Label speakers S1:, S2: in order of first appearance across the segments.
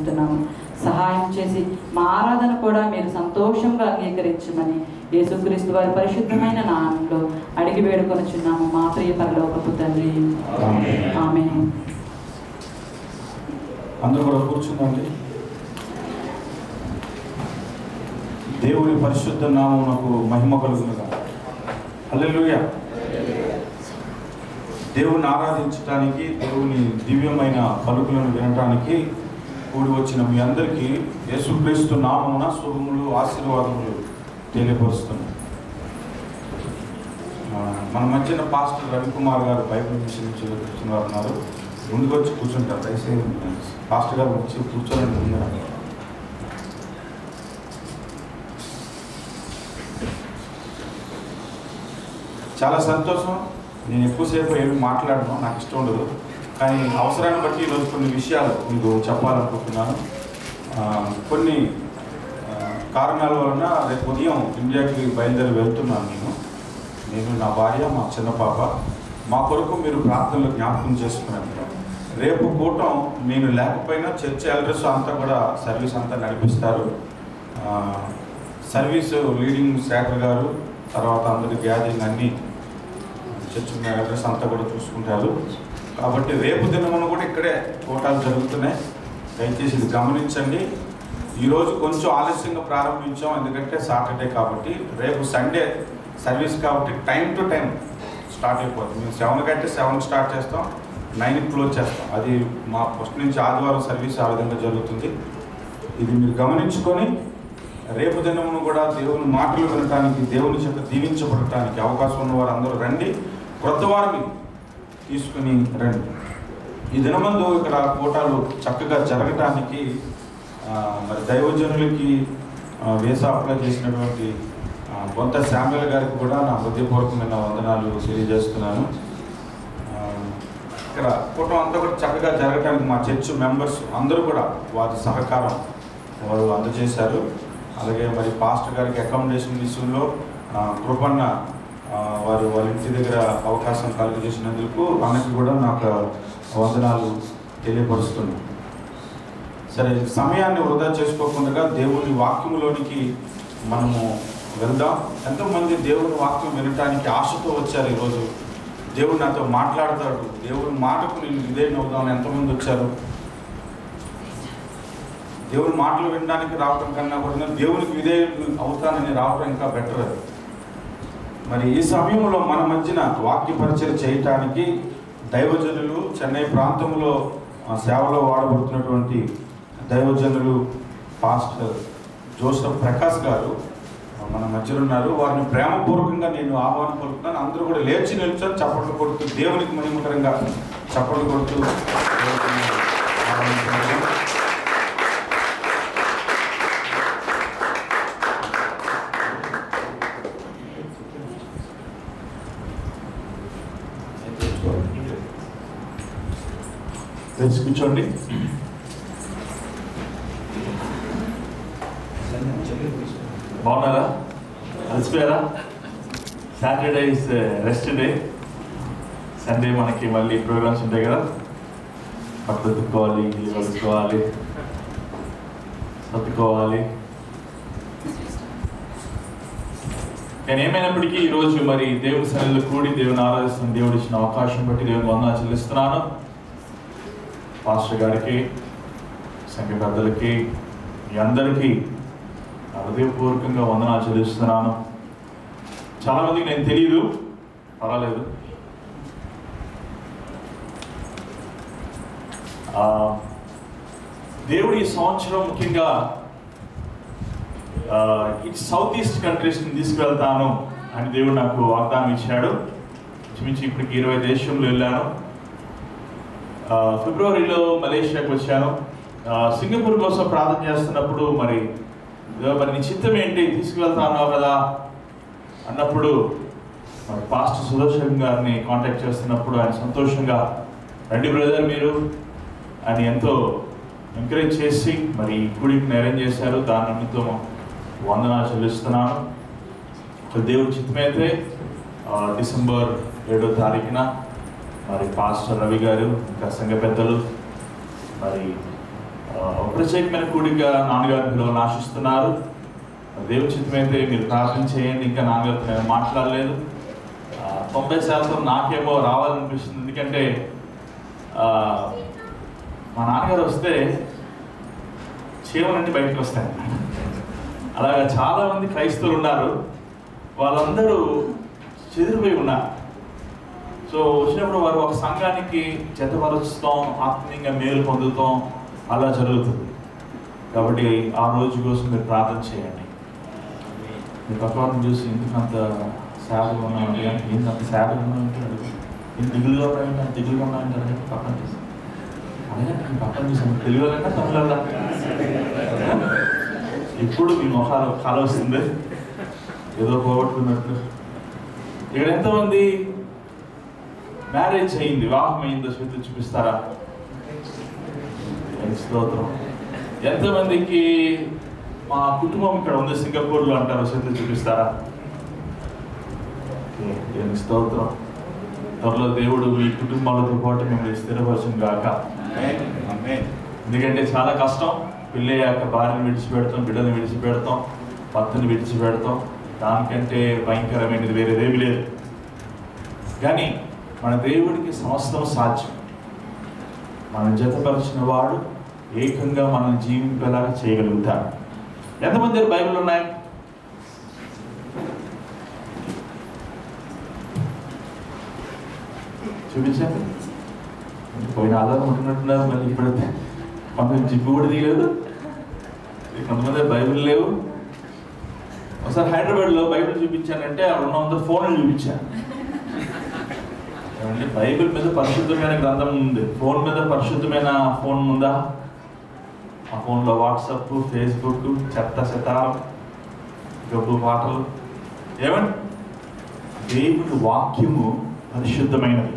S1: ప్రార్థిస్తున్నాము సహాయం చేసి మా ఆరాధన కూడా మీరు సంతోషంగా అంగీకరించమని యేసుక్రీస్తు వారి పరిశుద్ధమైన నామంలో అడిగి వేడుకొనుచున్నాము మా ప్రియ పరలోకపు తండ్రి
S2: ఆమేన్.
S1: ఆమె
S2: అందరూ కూడా కూర్చుందండి దేవుని పరిశుద్ధ నామమునకు మహిమ కలుగునుగా హల్లెలూయా దేవుని ఆరాధించడానికి దేవుని దివ్యమైన పలుకులను వినటానికి కూడి వచ్చిన మీ అందరికీ యేసుక్రీస్తు నామమున శుభములు ఆశీర్వాదములు తెలియపరుస్తున్నాను ఆ, మన మధ్యన పాస్టర్ రవికుమార్ గారు బైబిల్ మిషన్ నుంచి కూర్చుని వారు ఉన్నారు ముందుకు వచ్చి కూర్చుంటారు దయచేసి పాస్టర్ గారు వచ్చి కూర్చోండి ముందర చాలా సంతోషం నేను ఎక్కువసేపు ఏమి మాట్లాడను నాకు ఇష్టం ఉండదు కానీ అవసరాన్ని బట్టి ఈరోజు కొన్ని విషయాలు మీకు చెప్పాలనుకుంటున్నాను ఆ, కొన్ని ఆ, కారణాల వలన రేపు ఉదయం ఇండియాకి బయలుదేరి వెళ్తున్నాను నేను నేను నా భార్య మా చిన్న పాప మా కొరకు మీరు ప్రార్థనలు జ్ఞాపకం చేసుకున్నాను రేపు కూటం నేను లేకపోయినా చర్చ్ ఎల్డర్స్ అంతా కూడా సర్వీస్ అంతా నడిపిస్తారు ఆ, సర్వీస్ లీడింగ్ శాఖర్ గారు తర్వాత అందరి గ్యాదరింగ్ అన్నీ చర్చ్ ఎల్డర్స్ అంతా కూడా చూసుకుంటారు కాబట్టి రేపు దినమున కూడా ఇక్కడే కూటాలు జరుగుతున్నాయి దయచేసి ఇది గమనించండి ఈరోజు కొంచెం ఆలస్యంగా ప్రారంభించాం ఎందుకంటే సాటర్డే కాబట్టి రేపు సండే సర్వీస్ కాబట్టి టైం టు టైం స్టార్ట్ అయిపోతుంది మేము సెవెన్ కంటే సెవెన్ స్టార్ట్ చేస్తాం నైన్కి క్లోజ్ చేస్తాం అది మా ఫస్ట్ నుంచి ఆదివారం సర్వీస్ ఆ విధంగా జరుగుతుంది ఇది మీరు గమనించుకొని రేపు దినమును కూడా దేవుని మాటలు వినటానికి దేవుని చేత దీవించబడటానికి అవకాశం ఉన్న వారు అందరూ రండి క్రొత్త వారిని తీసుకుని రండి ఈ దినమందు ఇక్కడ కోటాలు చక్కగా జరగటానికి ఆ, మరి దైవజనులకి ఆ, వీసా అప్లై చేసినటువంటి ఆ, బొంత శామ్యుల్ గారికి కూడా నా హృదయపూర్వకమైన వందనాలు తెలియజేస్తున్నాను ఆ, ఇక్కడ కూటం అంతా కూడా చక్కగా జరగటానికి మా చర్చ్ మెంబర్స్ అందరూ కూడా వారి సహకారం వారు అందజేశారు అలాగే మరి పాస్టర్ గారికి అకామిడేషన్ విషయంలో ఆ, కృపన్న ఆ, వారు వాళ్ళ ఇంటి దగ్గర అవకాశం కలుగజేసినందుకు ఆమెకి కూడా నాకు వందనాలు తెలియపరుస్తున్నాను సరే సమయాన్ని వృధా చేసుకోకుండా దేవుని వాక్యములోనికి మనము వెళ్దాం ఎంతోమంది దేవుని వాక్యం వినటానికి ఆశతో వచ్చారు ఈరోజు దేవుడు నాతో మాట్లాడతాడు దేవుని మాటకు నేను విధేయం అవుదామని ఎంతమంది వచ్చారు దేవుని మాటలు వినడానికి రావటం కన్నా కూడా దేవునికి విధేయుడు అవుతానని రావటం ఇంకా బెటర్ అది మరి ఈ సమయంలో మన మధ్యన వాక్య పరిచయం చేయటానికి దైవజనులు చెన్నై ప్రాంతంలో ఆ, సేవలో వాడబడుతున్నటువంటి దైవజనులు పాస్టర్ జోసఫ్ ప్రకాష్ గారు ఆ, మన మధ్యలో ఉన్నారు వారిని ప్రేమపూర్వకంగా నేను ఆహ్వానం పలుకుతున్నాను అందరూ కూడా లేచి నిల్చొని చప్పట్లు కొడుతూ దేవునికి మహిమకరంగా చప్పట్లు కొడుతూ దేవుడిని ఆహ్వానిస్తున్నాను. లేచి కూర్చోండి
S3: బాగున్నారా అలసిపోయారా Saturday is rest day Sunday మనకి మళ్ళీ ప్రోగ్రామ్స్ ఉంటాయి కదా బట్టలు తుక్కోవాలి ఇల్లు కలుసుకోవాలి సర్దుకోవాలి నేను ఏమైనప్పటికీ ఈరోజు మరి దేవుని సన్నిధిలో కూడి దేవుని ఆరాధిస్తున్న దేవుడు ఇచ్చిన అవకాశం బట్టి దేవుని వందన చెల్లిస్తున్నాను పాస్టర్ గారికి సంఘ పెద్దలకి మీ అందరికీ నా హృదయపూర్వకంగా వందనాలు చెల్లిస్తున్నాను చాలా మందికి నేను తెలియదు పర్వాలేదు ఆ, దేవుడు ఈ సంవత్సరం ముఖ్యంగా ఆ, ఇటు సౌత్ ఈస్ట్ కంట్రీస్ని తీసుకువెళ్తాను అని దేవుడు నాకు వాగ్దానం ఇచ్చాడు ఇంచుమించు ఇప్పటికి ఇరవై దేశంలో వెళ్ళాను ఆ, ఫిబ్రవరిలో మలేషియాకి వచ్చాను ఆ, సింగపూర్ కోసం ప్రార్థన చేస్తున్నప్పుడు మరి ఇదో మరి నీ చిత్తం ఏంటి తీసుకువెళ్తాను కదా అన్నప్పుడు మరి పాస్టర్ సుదర్శన్ గారిని కాంటాక్ట్ చేస్తున్నప్పుడు ఆయన సంతోషంగా రండి బ్రదర్ మీరు ఆయన ఎంతో ఎంకరేజ్ చేసి మరి ఈ గుడికి అరేంజ్ చేశారు దాని నిమిత్తం వందనాలు చెల్లిస్తున్నాను మరి దేవుడి చిత్తమైతే ఆ, డిసెంబర్ ఏడో తారీఖున మరి పాస్టర్ రవి గారు ఇంకా సంఘ పెద్దలు మరి ఆ, ఆ, ఒక ప్రత్యేకమైన కూడిక నాన్నగారు పిలవాలని ఆశిస్తున్నారు దేవుని చిత్తమైతే మీరు ప్రార్థన చేయండి ఇంకా నాన్నగారితో నేను మాట్లాడలేదు ఆ, తొంభై శాతం నాకేమో రావాలనిపిస్తుంది ఎందుకంటే ఆ, మా నాన్నగారు వస్తే చీమలన్నీ బయటకు వస్తాయి అలాగా చాలా మంది క్రైస్తవులు ఉన్నారు వాళ్ళందరూ చెదిరిపోయి ఉన్నారు సో వచ్చినప్పుడు వారు ఒక సంఘానికి జతపరుస్తాం ఆత్మీయంగా మేలు పొందుతాం అలా జరుగుతుంది కాబట్టి ఆ రోజు కోసం మీరు ప్రార్థన చేయండి మీ పక్కవారిని చూసి ఎందుకు అంత సాడ్గా ఉన్నామంటే ఏంటి అంత సాడ్గా ఉన్నామంటారు నేను దిగులుగా ఉన్నాయంటే దిగులుగా ఉన్నాయంటారు పక్కన చూసి అలాగే నేను పక్కన చూసాను తెలుగులోనే తమిళ ఇప్పుడు మీ మొహాలు కాల వస్తుంది ఏదో పోగొట్టుకున్నట్టు ఇక్కడ ఎంతమంది మ్యారేజ్ అయింది వివాహం అయిందో చేతులు చూపిస్తారా దేవునికి స్తోత్రం ఎంతమందికి మా కుటుంబం ఇక్కడ ఉంది సింగపూర్లో అంటారు చేతులు చూపిస్తారా ఓకే, దేవునికి స్తోత్రం త్వరలో దేవుడు ఈ కుటుంబాలతో పాటు మిమ్మల్ని స్థిరపరచం గాక ఎందుకంటే చాలా కష్టం పెళ్ళయ్యాక భార్యను విడిచిపెడతాం బిడ్డను విడిచిపెడతాం భర్తను విడిచిపెడతాం దానికంటే భయంకరమైనది వేరేదేమి లేదు కానీ మన దేవుడికి సమస్తం సాధ్యం మనం జతపరిచిన వాడు ఏకంగా మనం జీవింపేలాగా చేయగలుగుతాడు ఎంతమంది దగ్గర బైబిల్ ఉన్నాయి చూపించండి పోయిన ఆధారం ఉంటున్నట్టున్నారు మళ్ళీ ఇప్పుడైతే కొంత జిప్పు కూడా తీయలేదు కొంతమంది బైబిల్ లేవు ఒకసారి హైదరాబాద్లో బైబిల్ చూపించానంటే అక్కడ ఉన్న వంద ఫోన్లు చూపించాను ఏమండి బైబిల్ మీద పరిశుద్ధమైన గ్రంథం ఉంది ఫోన్ మీద పరిశుద్ధమైన ఫోన్ ఉందా ఆ ఫోన్లో వాట్సాప్ ఫేస్బుక్ చెత్త చెత్తారం గబ్బు పాటలు ఏమండి దేవుని వాక్యము పరిశుద్ధమైనది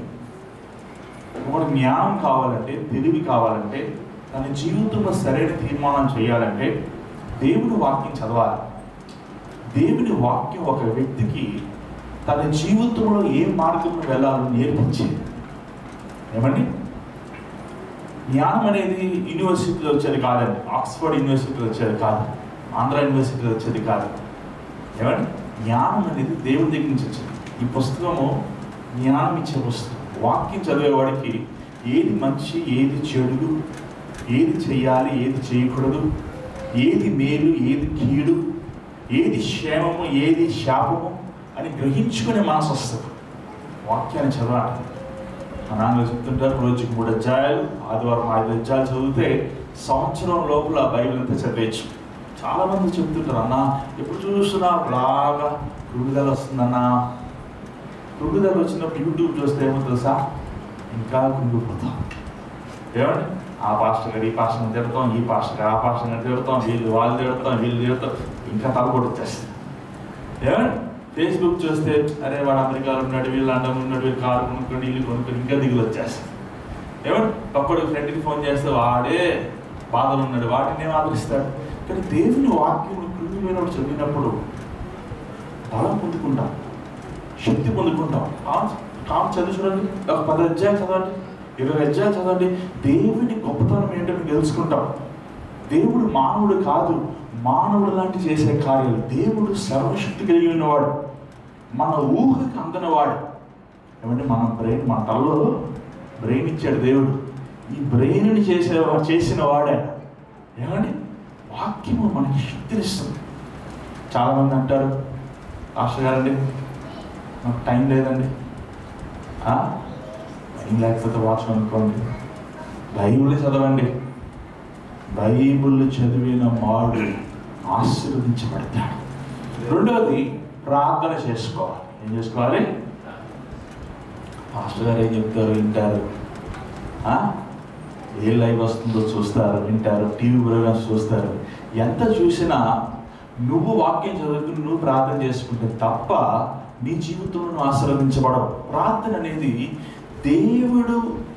S3: ఒక జ్ఞానం కావాలంటే తెలివి కావాలంటే తన జీవితంలో సరైన తీర్మానం చేయాలంటే దేవుని వాక్యం చదవాలి దేవుని వాక్యం ఒక వ్యక్తికి తన జీవితంలో ఏ మార్గంలో వెళ్ళాలో నేర్పించింది ఏమండి జ్ఞానం అనేది యూనివర్సిటీలో వచ్చేది కాదండి ఆక్స్ఫర్డ్ యూనివర్సిటీలో వచ్చేది కాదు ఆంధ్ర యూనివర్సిటీలో వచ్చేది కాదు ఏమండి జ్ఞానం అనేది దేవుని దగ్గర నుంచి వచ్చింది ఈ పుస్తకము జ్ఞానం ఇచ్చే పుస్తకం వాక్యం చదివేవాడికి ఏది మంచి ఏది చెడు ఏది చేయాలి ఏది చేయకూడదు ఏది మేలు ఏది కీడు ఏది క్షేమము ఏది శాపము అని గ్రహించుకునే మనసు వస్తుంది వాక్యాన్ని చదవాలి మా నాన్న చెప్తుంటారు రోజుకి మూడు అధ్యాయాలు ఆదివారం ఐదు అధ్యాయాలు చదివితే సంవత్సరం లోపల బైబిల్ అంతా చదివేయచ్చు చాలా మంది చెప్తుంటారు అన్న ఎప్పుడు చూస్తున్నా బాగా కృడుదల వస్తుందన్నా కృడుదల వచ్చినప్పుడు యూట్యూబ్ చూస్తే ఏమో తెలుసా ఇంకా కుంగిపోతాం ఏమండి ఆ పాస్టర్ గారు ఈ పాస్టర్ తిడతాం ఈ పాస్టర్ గారు ఆ పాస్టర్ గారు తిడతాం వీళ్ళు వాళ్ళు తిడతాం వీళ్ళు తిడతాం ఇంకా తలకొడి వచ్చేస్తుంది ఏమండి ఫేస్బుక్ చూస్తే అరే వాడు అమెరికాలో ఉన్నాడు వీళ్ళు లండన్ ఉన్నాడు వీళ్ళు కారు కొనుక్కోండి ఇల్లు కొనుక్కోండి ఇంకా దిగులు వచ్చేస్తుంది ఏమండి పక్కడు ఫ్రెండ్కి ఫోన్ చేస్తే వాడే బాధలు ఉన్నాడు వాటిని ఏం ఆదరిస్తాడు కానీ దేవుని వాక్యం కృంగిపోయినప్పుడు చదివినప్పుడు బలం పొందుకుంటాం శక్తి పొందుకుంటాం కామ్ కామ్ చదివి చూడండి ఒక పది అధ్యాయాలు చదవండి ఇరవై అధ్యాయాలు చదవండి దేవుని గొప్పతనం ఏంటో మీకు తెలుసుకుంటాం దేవుడు మానవుడు కాదు మానవుడు లాంటి చేసే కార్యాలు దేవుడు సర్వశక్తి కలిగి ఉన్నవాడు మన ఊహకి అందనవాడు ఏమంటే మన బ్రెయిన్ మన తలలో బ్రెయిన్ ఇచ్చాడు దేవుడు ఈ బ్రెయిన్ని చేసే చేసిన వాడే ఏమండి వాక్యము మనకి శక్తినిస్తుంది చాలామంది అంటారు ఆశ గారండి నాకు టైం లేదండి ఆ? టైం లేకపోతే వాచ్ అనుకోండి బైబిల్ చదవండి బైబిల్ చదివిన వాడు ఆశీర్వదించబడతాడు రెండవది ప్రార్థన చేసుకోవాలి ఏం చేసుకోవాలి పాస్టర్ గారు ఏం చెప్తారు వింటారు ఆ? ఏ లైవ్ వస్తుందో చూస్తారు వింటారు టీవీ ప్రోగ్రామ్స్ చూస్తారు ఎంత చూసినా నువ్వు వాక్యం చదువుకుని నువ్వు ప్రార్థన చేసుకుంటే తప్ప నీ జీవితంలో నువ్వు ఆశీర్వదించబడవు ప్రార్థన అనేది దేవుడు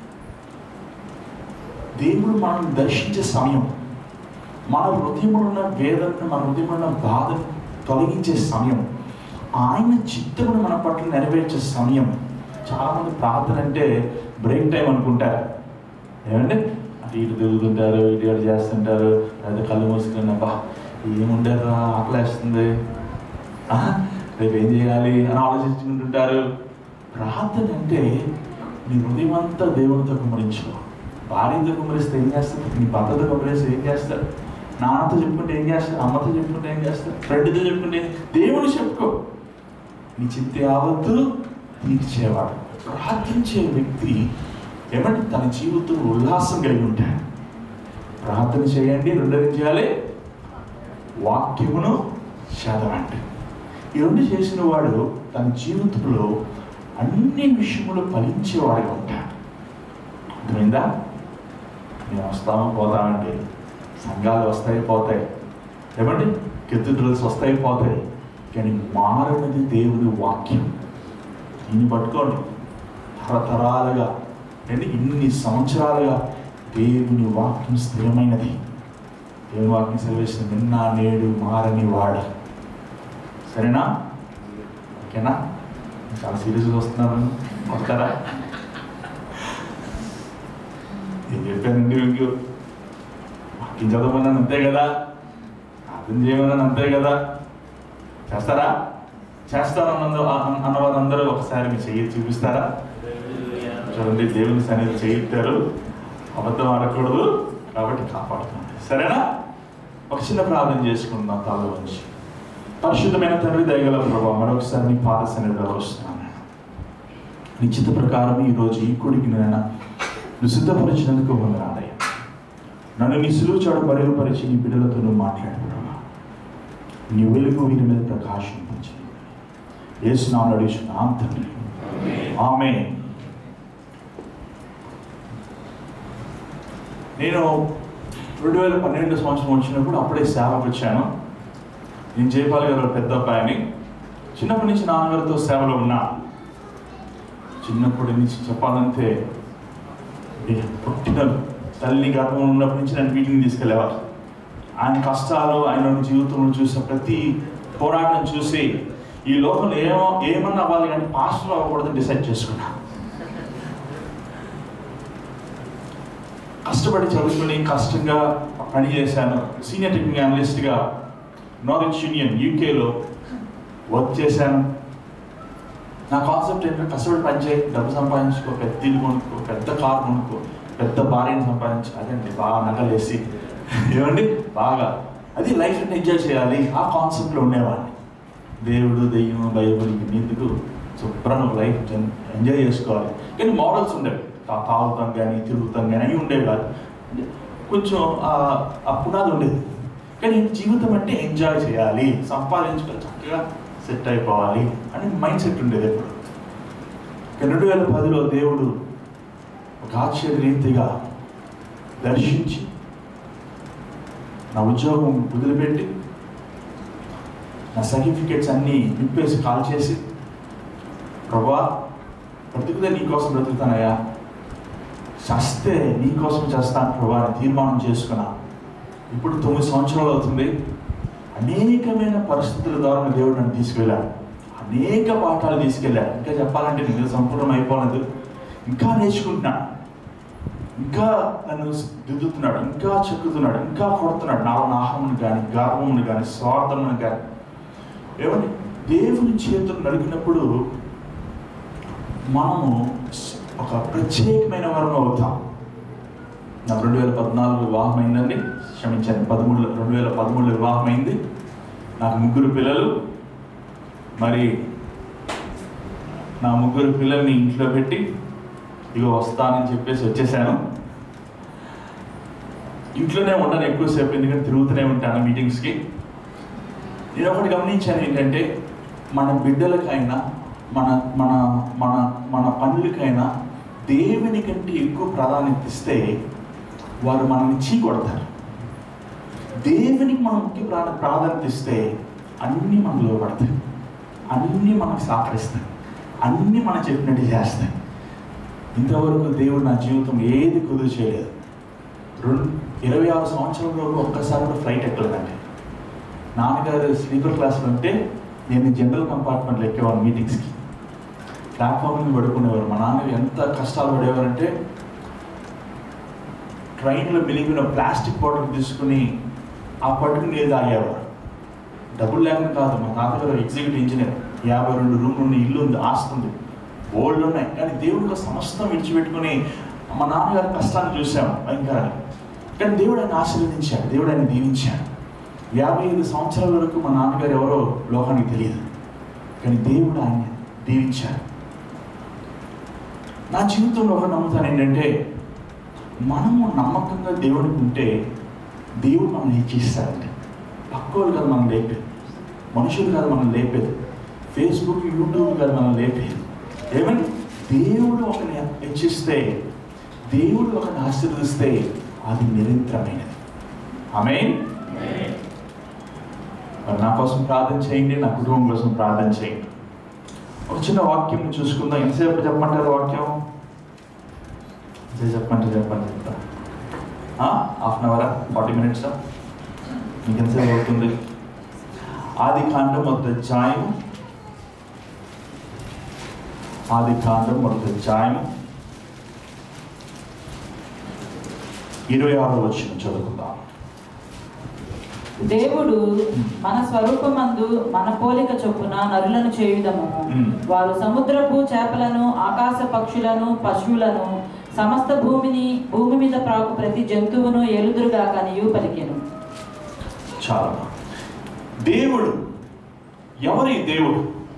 S3: దేవుడు మనం దర్శించే సమయం మన హృదయంలో ఉన్న వేదనను మన హృదయంలో ఉన్న బాధను తొలగించే సమయం ఆయన చిత్తమును మన పట్ల నెరవేర్చే సమయం చాలామంది ప్రార్థన అంటే బ్రేక్ టైం అనుకుంటారు ఏమండి ఇటు తిరుగుతుంటారు ఇటు ఇటు చేస్తుంటారు లేదా కళ్ళు మూసుకుని అబ్బా ఏముండారా ఆకలేస్తుంది ఆ, రేపు ఏం చేయాలి అని ఆలోచించుకుంటుంటారు ప్రార్థన అంటే నీ హృదయం అంతా దేవునితో కుమరించు భార్యతో కుమరిస్తే ఏం చేస్తారు నీ భర్తతో కుమరిస్తే ఏం చేస్తారు నాన్నతో చెప్పుకుంటే ఏం చేస్తారు అమ్మతో చెప్పుకుంటే ఏం చేస్తారు ఫ్రెండ్తో చెప్పుకుంటే ఏం- దేవుని చెప్పుకో నీ చింత యావత్తు తీర్చేవాడు ప్రార్థించే వ్యక్తి ఏమంటే తన జీవితం ఉల్లాసం కలిగి ఉంటాడు ప్రార్థన చేయండి రెండోది ఏం చేయాలి వాక్యమును చదవండి ఈ రెండు చేసిన వాడు తన జీవితంలో అన్ని విషయములు ఫలించేవాడిగా ఉంటాడు అర్థమైందా మేము వస్తాము పోతామండి సంఘాలు వస్తాయి పోతాయి ఏమండి కెథిడ్రల్స్ వస్తాయి పోతాయి కానీ మారనిది దేవుని వాక్యం దీన్ని పట్టుకోండి తరతరాలుగా అంటే ఇన్ని సంవత్సరాలుగా దేవుని వాక్యం స్థిరమైనది దేవుని వాక్యం సెలవిస్తుంది నిన్న నేడు మారని వాడ సరేనా ఓకేనా చాలా సీరియస్గా వస్తున్నారు వస్తారా ఏం చెప్పానండి మీకు వాక్యం చదవమన్నాను అంతే కదా అర్థం చేయమన్నాను అంతే కదా చేస్తారా చేస్తారన్న అన్నవారందరూ ఒకసారి మీ చెయ్యి చూపిస్తారా చూడండి దేవుని సన్నిధి చేయిస్తారు అబద్ధం ఆడకూడదు కాబట్టి కాపాడుతుంది సరేనా ఒక చిన్న ప్రార్థన చేసుకుందాం తల నుంచి పరిశుద్ధమైన తండ్రి దయగల ప్రభావ మరొకసారి నీ పాద సన్నిధిలో వస్తున్నాను నిశ్చిత ప్రకారం ఈరోజు ఈ కొడికి నేను నువ్వు సిద్ధపరిచినందుకు వందనాలయ్య నన్ను నీ సులువు చాడు మరుగుపరిచి నీ బిడ్డలతో నువ్వు మాట్లాడు ప్రభా నీ వెలుగు వీరి మీద ప్రకాశింపించి ఏసునామలు అడుగుచున్నాం తండ్రి ఆమె నేను రెండు వేల పన్నెండు సంవత్సరం వచ్చినప్పుడు అప్పుడే సేవకు వచ్చాను నేను జయపాల్ గారు పెద్ద అబ్బాయిని చిన్నప్పటి నుంచి నాన్నగారితో సేవలో ఉన్నా చిన్నప్పటి నుంచి చెప్పాలంటే ఏ పుట్టిన తల్లి గర్భం ఉన్నప్పటి నుంచి నన్ను మీటింగ్ తీసుకెళ్ళేవారు ఆయన కష్టాలు ఆయన జీవితంలో చూసిన ప్రతి పోరాటం చూసి ఈ లోకంలో ఏమో ఏమన్నా అవ్వాలి కానీ పాస్టర్ అవ్వకూడదని డిసైడ్ చేసుకున్నా కష్టపడి చదువుకుని కష్టంగా పని చేశాను సీనియర్ టెక్నిక్ అనలిస్ట్గా నార్త్ యూనియన్ యూకేలో వర్క్ చేశాను నా కాన్సెప్ట్ ఏంటంటే కష్టపడి పని చేయి డబ్బు సంపాదించుకో పెద్ద ఇల్లు కొనుక్కో పెద్ద కార్ కొనుక్కో పెద్ద భార్యను సంపాదించు అదండి బాగా నగలేసి ఏమండి బాగా అది లైఫ్ ఎంజాయ్ చేయాలి ఆ కాన్సెప్ట్లో ఉండేవాడిని దేవుడు దెయ్యం బైబుల్ ఎందుకు శుభ్రంగా లైఫ్ ఎంజాయ్ చేసుకోవాలి కానీ మోడల్స్ ఉండేవి తా- తాగుతాం కానీ తిరుగుతాం కానీ అవి ఉండేవి కాదు అంటే కొంచెం ఆ- ఆ పునాది ఉండేది కానీ జీవితం అంటే ఎంజాయ్ చేయాలి సంపాదించుకొని చక్కగా సెట్ అయిపోవాలి అని మైండ్ సెట్ ఉండేది ఎప్పుడు కానీ రెండు వేల పదిలో దేవుడు ఒక ఆశ్చర్య రీతిగా దర్శించి నా ఉద్యోగం వదిలిపెట్టి నా సర్టిఫికేట్స్ అన్నీ నింపేసి కాల్ చేసి ప్రభా బ్రతుకుతే నీకోసం బ్రతుకుతానయ్యా చస్తే నీకోసం చేస్తాను ప్రభా అని తీర్మానం చేసుకున్నా ఇప్పుడు తొమ్మిది సంవత్సరాలు అవుతుంది అనేకమైన పరిస్థితుల ద్వారా నా దేవుడు నన్ను తీసుకెళ్ళాడు అనేక పాఠాలు తీసుకెళ్ళాడు ఇంకా చెప్పాలంటే నేను సంపూర్ణం అయిపోలేదు ఇంకా నేర్చుకుంటున్నా ఇంకా నన్ను దిద్దుతున్నాడు ఇంకా చెక్కుతున్నాడు ఇంకా కొడుతున్నాడు నా నాహమును కానీ గర్వమును కానీ స్వార్థమును కానీ ఏమండి దేవుని చేతులు నడిపినప్పుడు మనము ఒక ప్రత్యేకమైన వరం అవుతాం నాకు రెండు వేల పద్నాలుగు వివాహం అయిందండి క్షమించండి పదమూడు రెండు వేల పదమూడులో వివాహం అయింది నాకు ముగ్గురు పిల్లలు మరి నా ముగ్గురు పిల్లల్ని ఇంట్లో పెట్టి ఇగో వస్తానని చెప్పేసి వచ్చేసాను ఇంట్లోనే ఉండను ఎక్కువసేపు ఎందుకంటే తిరుగుతూనే ఉంటాను మీటింగ్స్కి నేను ఒకటి గమనించాను ఏంటంటే మన బిడ్డలకైనా మన మన మన మన పనులకైనా దేవుని కంటే ఎక్కువ ప్రాధాన్యత ఇస్తే వారు మనల్ని చీకొడతారు దేవునికి మనం ముఖ్య ప్రాధ ప్రాధాన్యత ఇస్తే అన్నీ మనలో పడతాయి అన్నీ మనకు సహకరిస్తాయి అన్నీ మనం చెప్పినట్టు చేస్తాయి ఇంతవరకు దేవుడు నా జీవితం ఏది కుదురు చేయలేదు రెండు ఇరవై ఆరు సంవత్సరాల ఒక్కసారి కూడా ఫ్లైట్ ఎక్కలేదండి నాన్నగారు స్లీపర్ క్లాస్లో ఉంటే నేను జనరల్ కంపార్ట్మెంట్లో ఎక్కేవాను మీటింగ్స్కి ప్లాట్ఫామ్ మీద పడుకునేవారు మా నాన్న ఎంత కష్టాలు పడేవారంటే ట్రైన్లో మిలిగిన ప్లాస్టిక్ బాటిల్ తీసుకుని ఆ పట్టుకుని నీళ్ళు తాగేవారు డబ్బులు లేకుండా కాదు మా తాతగారు ఎగ్జిక్యూటివ్ ఇంజనీర్ యాభై రెండు రూమ్లు ఉన్న ఇల్లు ఉంది ఆస్తుంది ఓల్డ్ ఉన్నాయి కానీ దేవుడికి సమస్తం విడిచిపెట్టుకుని మా నాన్నగారి కష్టాన్ని చూసాము భయంకరంగా కానీ దేవుడు ఆయన ఆశీర్వదించాడు దేవుడు ఆయన దీవించాడు యాభై ఐదు సంవత్సరాల వరకు మా నాన్నగారు ఎవరో లోకానికి తెలియదు కానీ దేవుడు ఆయన దీవించాడు నా జీవితంలో ఒక నమ్ముతాను ఏంటంటే మనము నమ్మకంగా దేవుడికి ఉంటే దేవుడు మనం హెచ్చిస్తాడండి పక్కోళ్ళు కాదు మనం లేపేది మనుషులు కాదు మనం లేపేది ఫేస్బుక్ యూట్యూబ్ కాదు మనం లేపేది ఏమని దేవుడు ఒకరిని హెచ్చిస్తే దేవుడు ఒకరిని ఆశీర్వదిస్తే అది నిరంతరమైనది ఆమె మరి నా కోసం ప్రార్థన చేయండి నా కుటుంబం కోసం ప్రార్థన చేయండి ఒక చిన్న వాక్యం చూసుకుందాం ఎంతసేపు చెప్పమంటారు వాక్యం ఎంతసేపు చెప్పమంటారు చెప్పండి చెప్తా హాఫ్ అన్ అవరా ఫార్టీ మినిట్సా మీకు ఎంతసేపు అవుతుంది ఆది కాండం మొదటి అధ్యాయం ఆది కాండం మొదటి అధ్యాయం ఇరవై ఆరో వచ్చిన చదువుకుందాం
S1: దేవుడు మన స్వరూపమందు మన పోలిక చొప్పున నరులను చేయుదము
S3: మ్మ్.
S1: వారు సముద్రపు చేపలను ఆకాశ పక్షులను పశువులను సమస్త భూమిని భూమి మీద ప్రాకు ప్రతి జంతువును ఎలుదురుగా కనియు పలికెను
S3: చాలా దేవుడు ఎవరి దేవుడు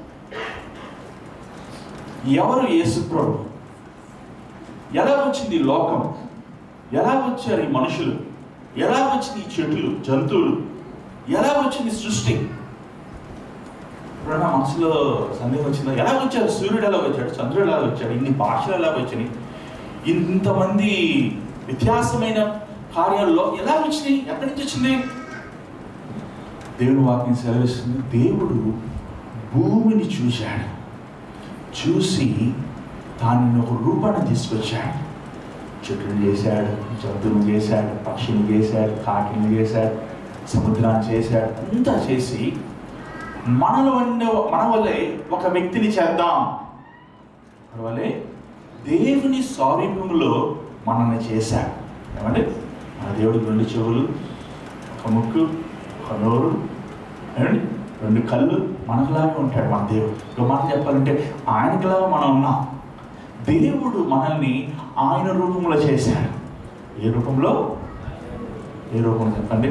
S3: ఎవరు యేసు ప్రభు ఎలా వచ్చింది ఈ లోకం ఎలా వచ్చారు ఈ మనుషులు ఎలా వచ్చింది ఈ చెట్లు జంతువులు ఎలా వచ్చింది ఈ సృష్టి ఇప్పుడు నా మనసులో సందేహం వచ్చిందా ఎలా వచ్చారు సూర్యుడు ఎలా వచ్చాడు చంద్రుడు ఎలా వచ్చాడు ఇన్ని భాషలు ఎలా వచ్చినాయి ఇంతమంది వ్యత్యాసమైన కార్యాల్లో ఎలా వచ్చినాయి ఎక్కడి నుంచి వచ్చింది దేవుని వాక్యం సెలవిస్తుంది దేవుడు భూమిని చూశాడు చూసి దానిని ఒక రూపాన్ని తీసుకొచ్చాడు చెట్లను చేశాడు జంతువులు చేశాడు పక్షులు చేశాడు కాకిని చేశాడు సముద్రాన్ని చేశాడు అంతా చేసి మనలో ఉండే మన వల్లే ఒక వ్యక్తిని చేద్దాం మన వల్లే దేవుని స్వారూప్యంలో మనల్ని చేశాడు ఏమంటే మన దేవుడికి రెండు చెవులు ఒక ముక్కు ఒక నోరు ఏమండి రెండు కళ్ళు మనకులాగే ఉంటాడు మన దేవుడు ఇంకో మాట చెప్పాలంటే ఆయనకులాగా మనం ఉన్నాం దేవుడు మనల్ని ఆయన రూపంలో చేశాడు ఏ రూపంలో ఏ రూపంలో చెప్పండి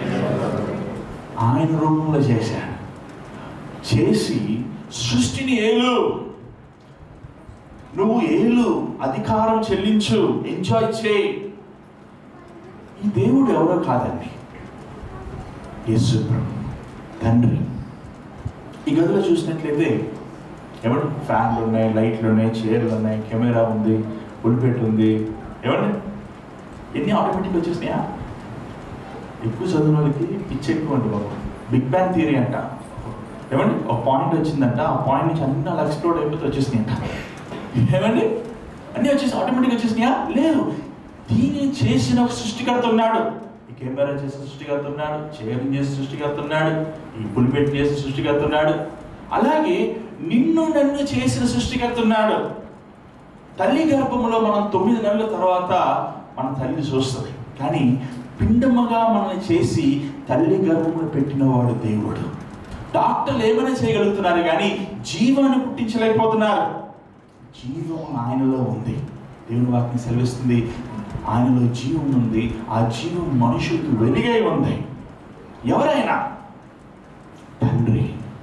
S3: ఆయన రూపంలో చేశాడు చేసి సృష్టిని ఏలు నువ్వు ఏలు అధికారం చెల్లించు ఎంజాయ్ చేయి ఈ దేవుడు ఎవరో కాదండి యేసు ప్రభు తండ్రి ఈ గదిలో చూసినట్లయితే ఏమండి ఫ్యాన్లు ఉన్నాయి లైట్లు ఉన్నాయి చైర్లు ఉన్నాయి కెమెరా ఉంది ఉల్పెట్ ఉంది ఏమండి ఎన్ని ఆటోమేటిక్ వచ్చేసినాయా ఎక్కువ చదివిన వాళ్ళకి పిచ్చి ఎక్కువ అండి బాబు బిగ్ బ్యాంగ్ థియరీ అంట ఏమండి ఒక పాయింట్ వచ్చిందంట ఆ పాయింట్ నుంచి అన్ని అలా ఎక్స్ప్లోర్ అయిపోతే వచ్చేసినాయి అంట ఏమండి అన్నీ వచ్చేసి ఆటోమేటిక్ వచ్చేసినాయా లేదు దీన్ని చేసిన ఒక సృష్టికర్త ఉన్నాడు ఈ కెమెరా చేసిన సృష్టికర్త ఉన్నాడు చైర్ని చేసిన సృష్టికర్త ఉన్నాడు ఈ పులిపెట్టి చేసిన సృష్టికర్త ఉన్నాడు అలాగే నిన్ను నన్ను చేసిన సృష్టికర్త ఉన్నాడు తల్లి గర్భంలో మనం తొమ్మిది నెలల తర్వాత మన తల్లిని చూస్తుంది కానీ పిండముగా మనల్ని చేసి తల్లి గర్భంలో పెట్టినవాడు దేవుడు డాక్టర్లు ఏమైనా చేయగలుగుతున్నారు కానీ జీవాన్ని పుట్టించలేకపోతున్నారు జీవం ఆయనలో ఉంది దేవుని వాక్యం సెలవిస్తుంది ఆయనలో జీవం ఉంది ఆ జీవం మనుషులకు వెలుగై ఉంది ఎవరైనా తండ్రి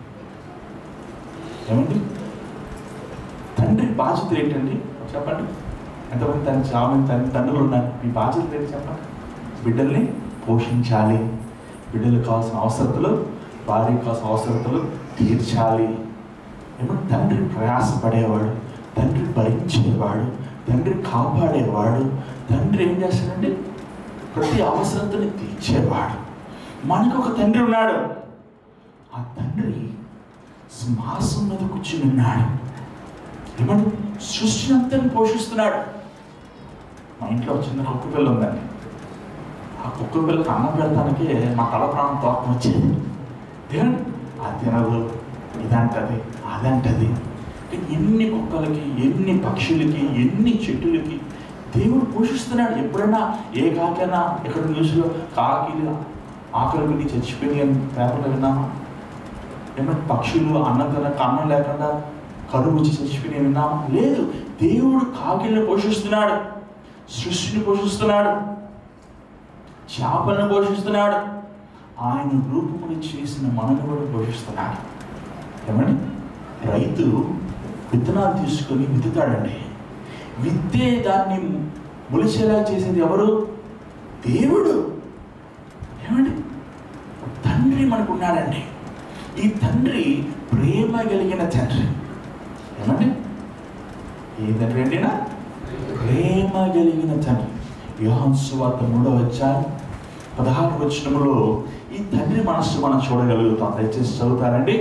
S3: ఏమండి తండ్రి బాధ్యత ఏంటండి చెప్పండి ఎంతమంది తన చాలా తన తండ్రులు ఉన్నారు మీ బాధ్యత ఏంటి చెప్పండి బిడ్డల్ని పోషించాలి బిడ్డలకు కావాల్సిన అవసరతలు భార్యకు కావాల్సిన అవసరతలు తీర్చాలి ఏమో తండ్రి ప్రయాసపడేవాడు తండ్రి భరించేవాడు తండ్రి కాపాడేవాడు తండ్రి ఏం చేస్తాడండి ప్రతి అవసరతని తీర్చేవాడు మనకు ఒక తండ్రి ఉన్నాడు ఆ తండ్రి సింహాసం మీద కూర్చుని ఉన్నాడు ఏమంటే సృష్టిని అంతని పోషిస్తున్నాడు మా ఇంట్లో ఒక చిన్న కుక్క పిల్ల ఉందండి ఆ కుక్క పిల్లకి అన్నం పెడతానికి మా తల ప్రాణం తోకం వచ్చేది ఏమండి అది తినదు ఇదంటది అదంటది ఎన్ని కుక్కలకి ఎన్ని పక్షులకి ఎన్ని చెట్టులకి దేవుడు పోషిస్తున్నాడు ఎప్పుడైనా ఏ కాకైనా ఎక్కడ న్యూస్లో కాకిలు ఆకలి గురించి చచ్చిపోయి అని పేపర్లో విన్నామా ఏమైనా పక్షులు అన్నం తినక అన్నం లేకుండా కరువు వచ్చి చచ్చిపోయి విన్నామా లేదు దేవుడు కాకిల్ని పోషిస్తున్నాడు సృష్టిని పోషిస్తున్నాడు చేపలను పోషిస్తున్నాడు ఆయన రూపములు చేసిన మనను కూడా పోషిస్తున్నాడు ఏమండి రైతు విత్తనాలు తీసుకొని విత్తుతాడండి విత్తే దాన్ని మొలిచేలా చేసేది ఎవరు దేవుడు ఏమండి తండ్రి మనకు ఉన్నాడండి ఈ తండ్రి ప్రేమ కలిగిన తండ్రి ఏమండి ఏ తండ్రి అండినా ప్రేమ కలిగిన తండ్రి యోహాన్ సువార్త మూడో వచ్చాను పదహారు వచనములో ఈ తండ్రి మనస్సు మనం చూడగలుగుతాం దయచేసి చదువుతారండి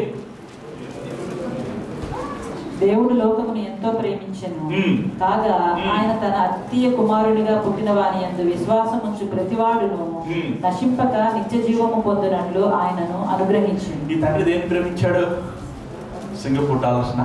S1: దేవుడు లోకమును ఎంతో ప్రేమించెను
S3: మ్మ్.
S1: కాగా
S3: మ్మ్.
S1: ఆయన తన అత్తియ కుమారుడిగా పుట్టిన వాని యందు విశ్వాసం ఉంచు ప్రతివాడును
S3: మ్మ్.
S1: నశింపక నిత్య జీవము పొందినట్లు ఆయనను అనుగ్రహించింది
S3: ఈ తండ్రి దేన్ని ప్రేమించాడు సింగపూర్ డాలర్స్న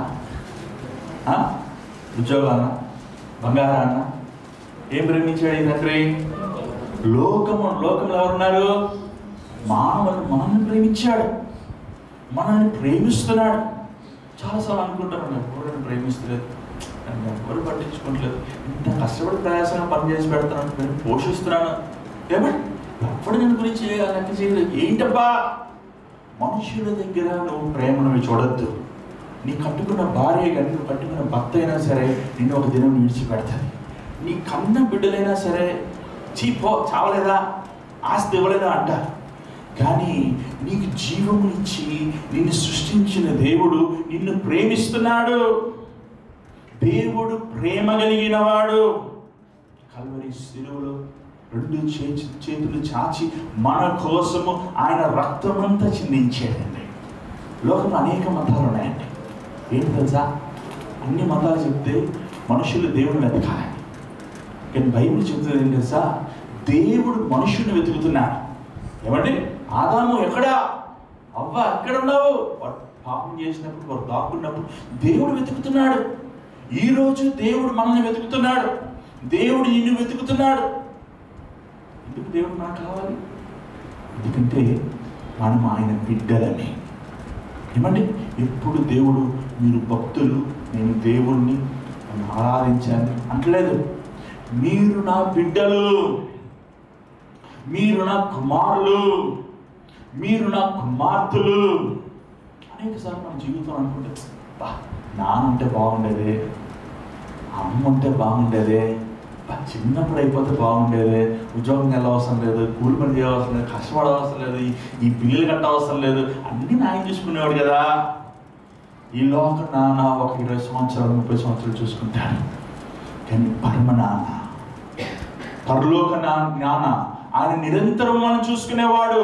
S3: ఉద్యోగాన్న బంగారాన్న ఏం ప్రేమించాడు ఈ తండ్రి లోకము లోకంలో ఎవరున్నారు మానవులు మనల్ని ప్రేమించాడు మనల్ని ప్రేమిస్తున్నాడు చాలాసార్లు అనుకుంటారు ఎవరు ప్రేమిస్తలేదు నన్ను ఎవరు పట్టించుకోవట్లేదు ఇంత కష్టపడి ప్రయాసంగా పనిచేసి పెడతాను నేను పోషిస్తున్నాను ఏమంటే ఎప్పుడు నేను గురించి లెక్క చేయలేదు ఏంటబ్బా మనుషుల దగ్గర నువ్వు ప్రేమను నువ్వు చూడొద్దు నీ కట్టుకున్న భార్య కానీ నువ్వు కట్టుకున్న భర్త అయినా సరే నిన్ను ఒక దినం విడిచిపెడతాది నీ కన్న బిడ్డలైనా సరే చీపో చావలేదా ఆస్తి ఇవ్వలేదా అంటారు కానీ నీకు జీవమునిచ్చి నిన్ను సృష్టించిన దేవుడు నిన్ను ప్రేమిస్తున్నాడు దేవుడు ప్రేమ కలిగిన వాడు కల్వరి శిలువలో రెండు చేతి చేతులు చాచి మన కోసము ఆయన రక్తమంతా చిందించాడండి లోకంలో అనేక మతాలు ఉన్నాయండి ఏంటి తెలుసా అన్ని మతాలు చెప్తే మనుషులు దేవుడిని వెతకాలని కానీ బైబిల్ చెప్తుంది ఏంటి తెలుసా దేవుడు మనుషుని వెతుకుతున్నాడు ఏమండి ఆదాము ఎక్కడా అవ్వ ఎక్కడ ఉన్నావు వాడు పాపం చేసినప్పుడు వాడు దాక్కున్నప్పుడు దేవుడు వెతుకుతున్నాడు ఈ రోజు దేవుడు మనల్ని వెతుకుతున్నాడు దేవుడు నిన్ను వెతుకుతున్నాడు ఎందుకు దేవుడు మనకు కావాలి ఎందుకంటే మనం ఆయన బిడ్డలని ఏమండి ఎప్పుడు దేవుడు మీరు భక్తులు నేను దేవుణ్ణి నన్ను ఆరాధించాను అంటలేదు మీరు నా బిడ్డలు మీరు నా కుమారులు మీరు నా కుమార్తెలు అనేకసార్లు మన జీవితం అనుకుంటే బా నాన్న ఉంటే బాగుండేది అమ్మ ఉంటే బాగుండేది బా, చిన్నప్పుడు అయిపోతే బాగుండేది ఉద్యోగం వెళ్ళవసరం లేదు కూలి పని చేయవసరం లేదు కష్టపడవసరం లేదు ఈ- ఈ బిల్లులు కట్టవసరం లేదు అన్నీ నాయన చూసుకునేవాడు కదా ఈ లోక నాన్న ఒక ఇరవై సంవత్సరాలు ముప్పై సంవత్సరాలు చూసుకుంటాడు కానీ పరమ నాన్న పరలోక నా జ్ఞాన ఆయన నిరంతరం మనం చూసుకునేవాడు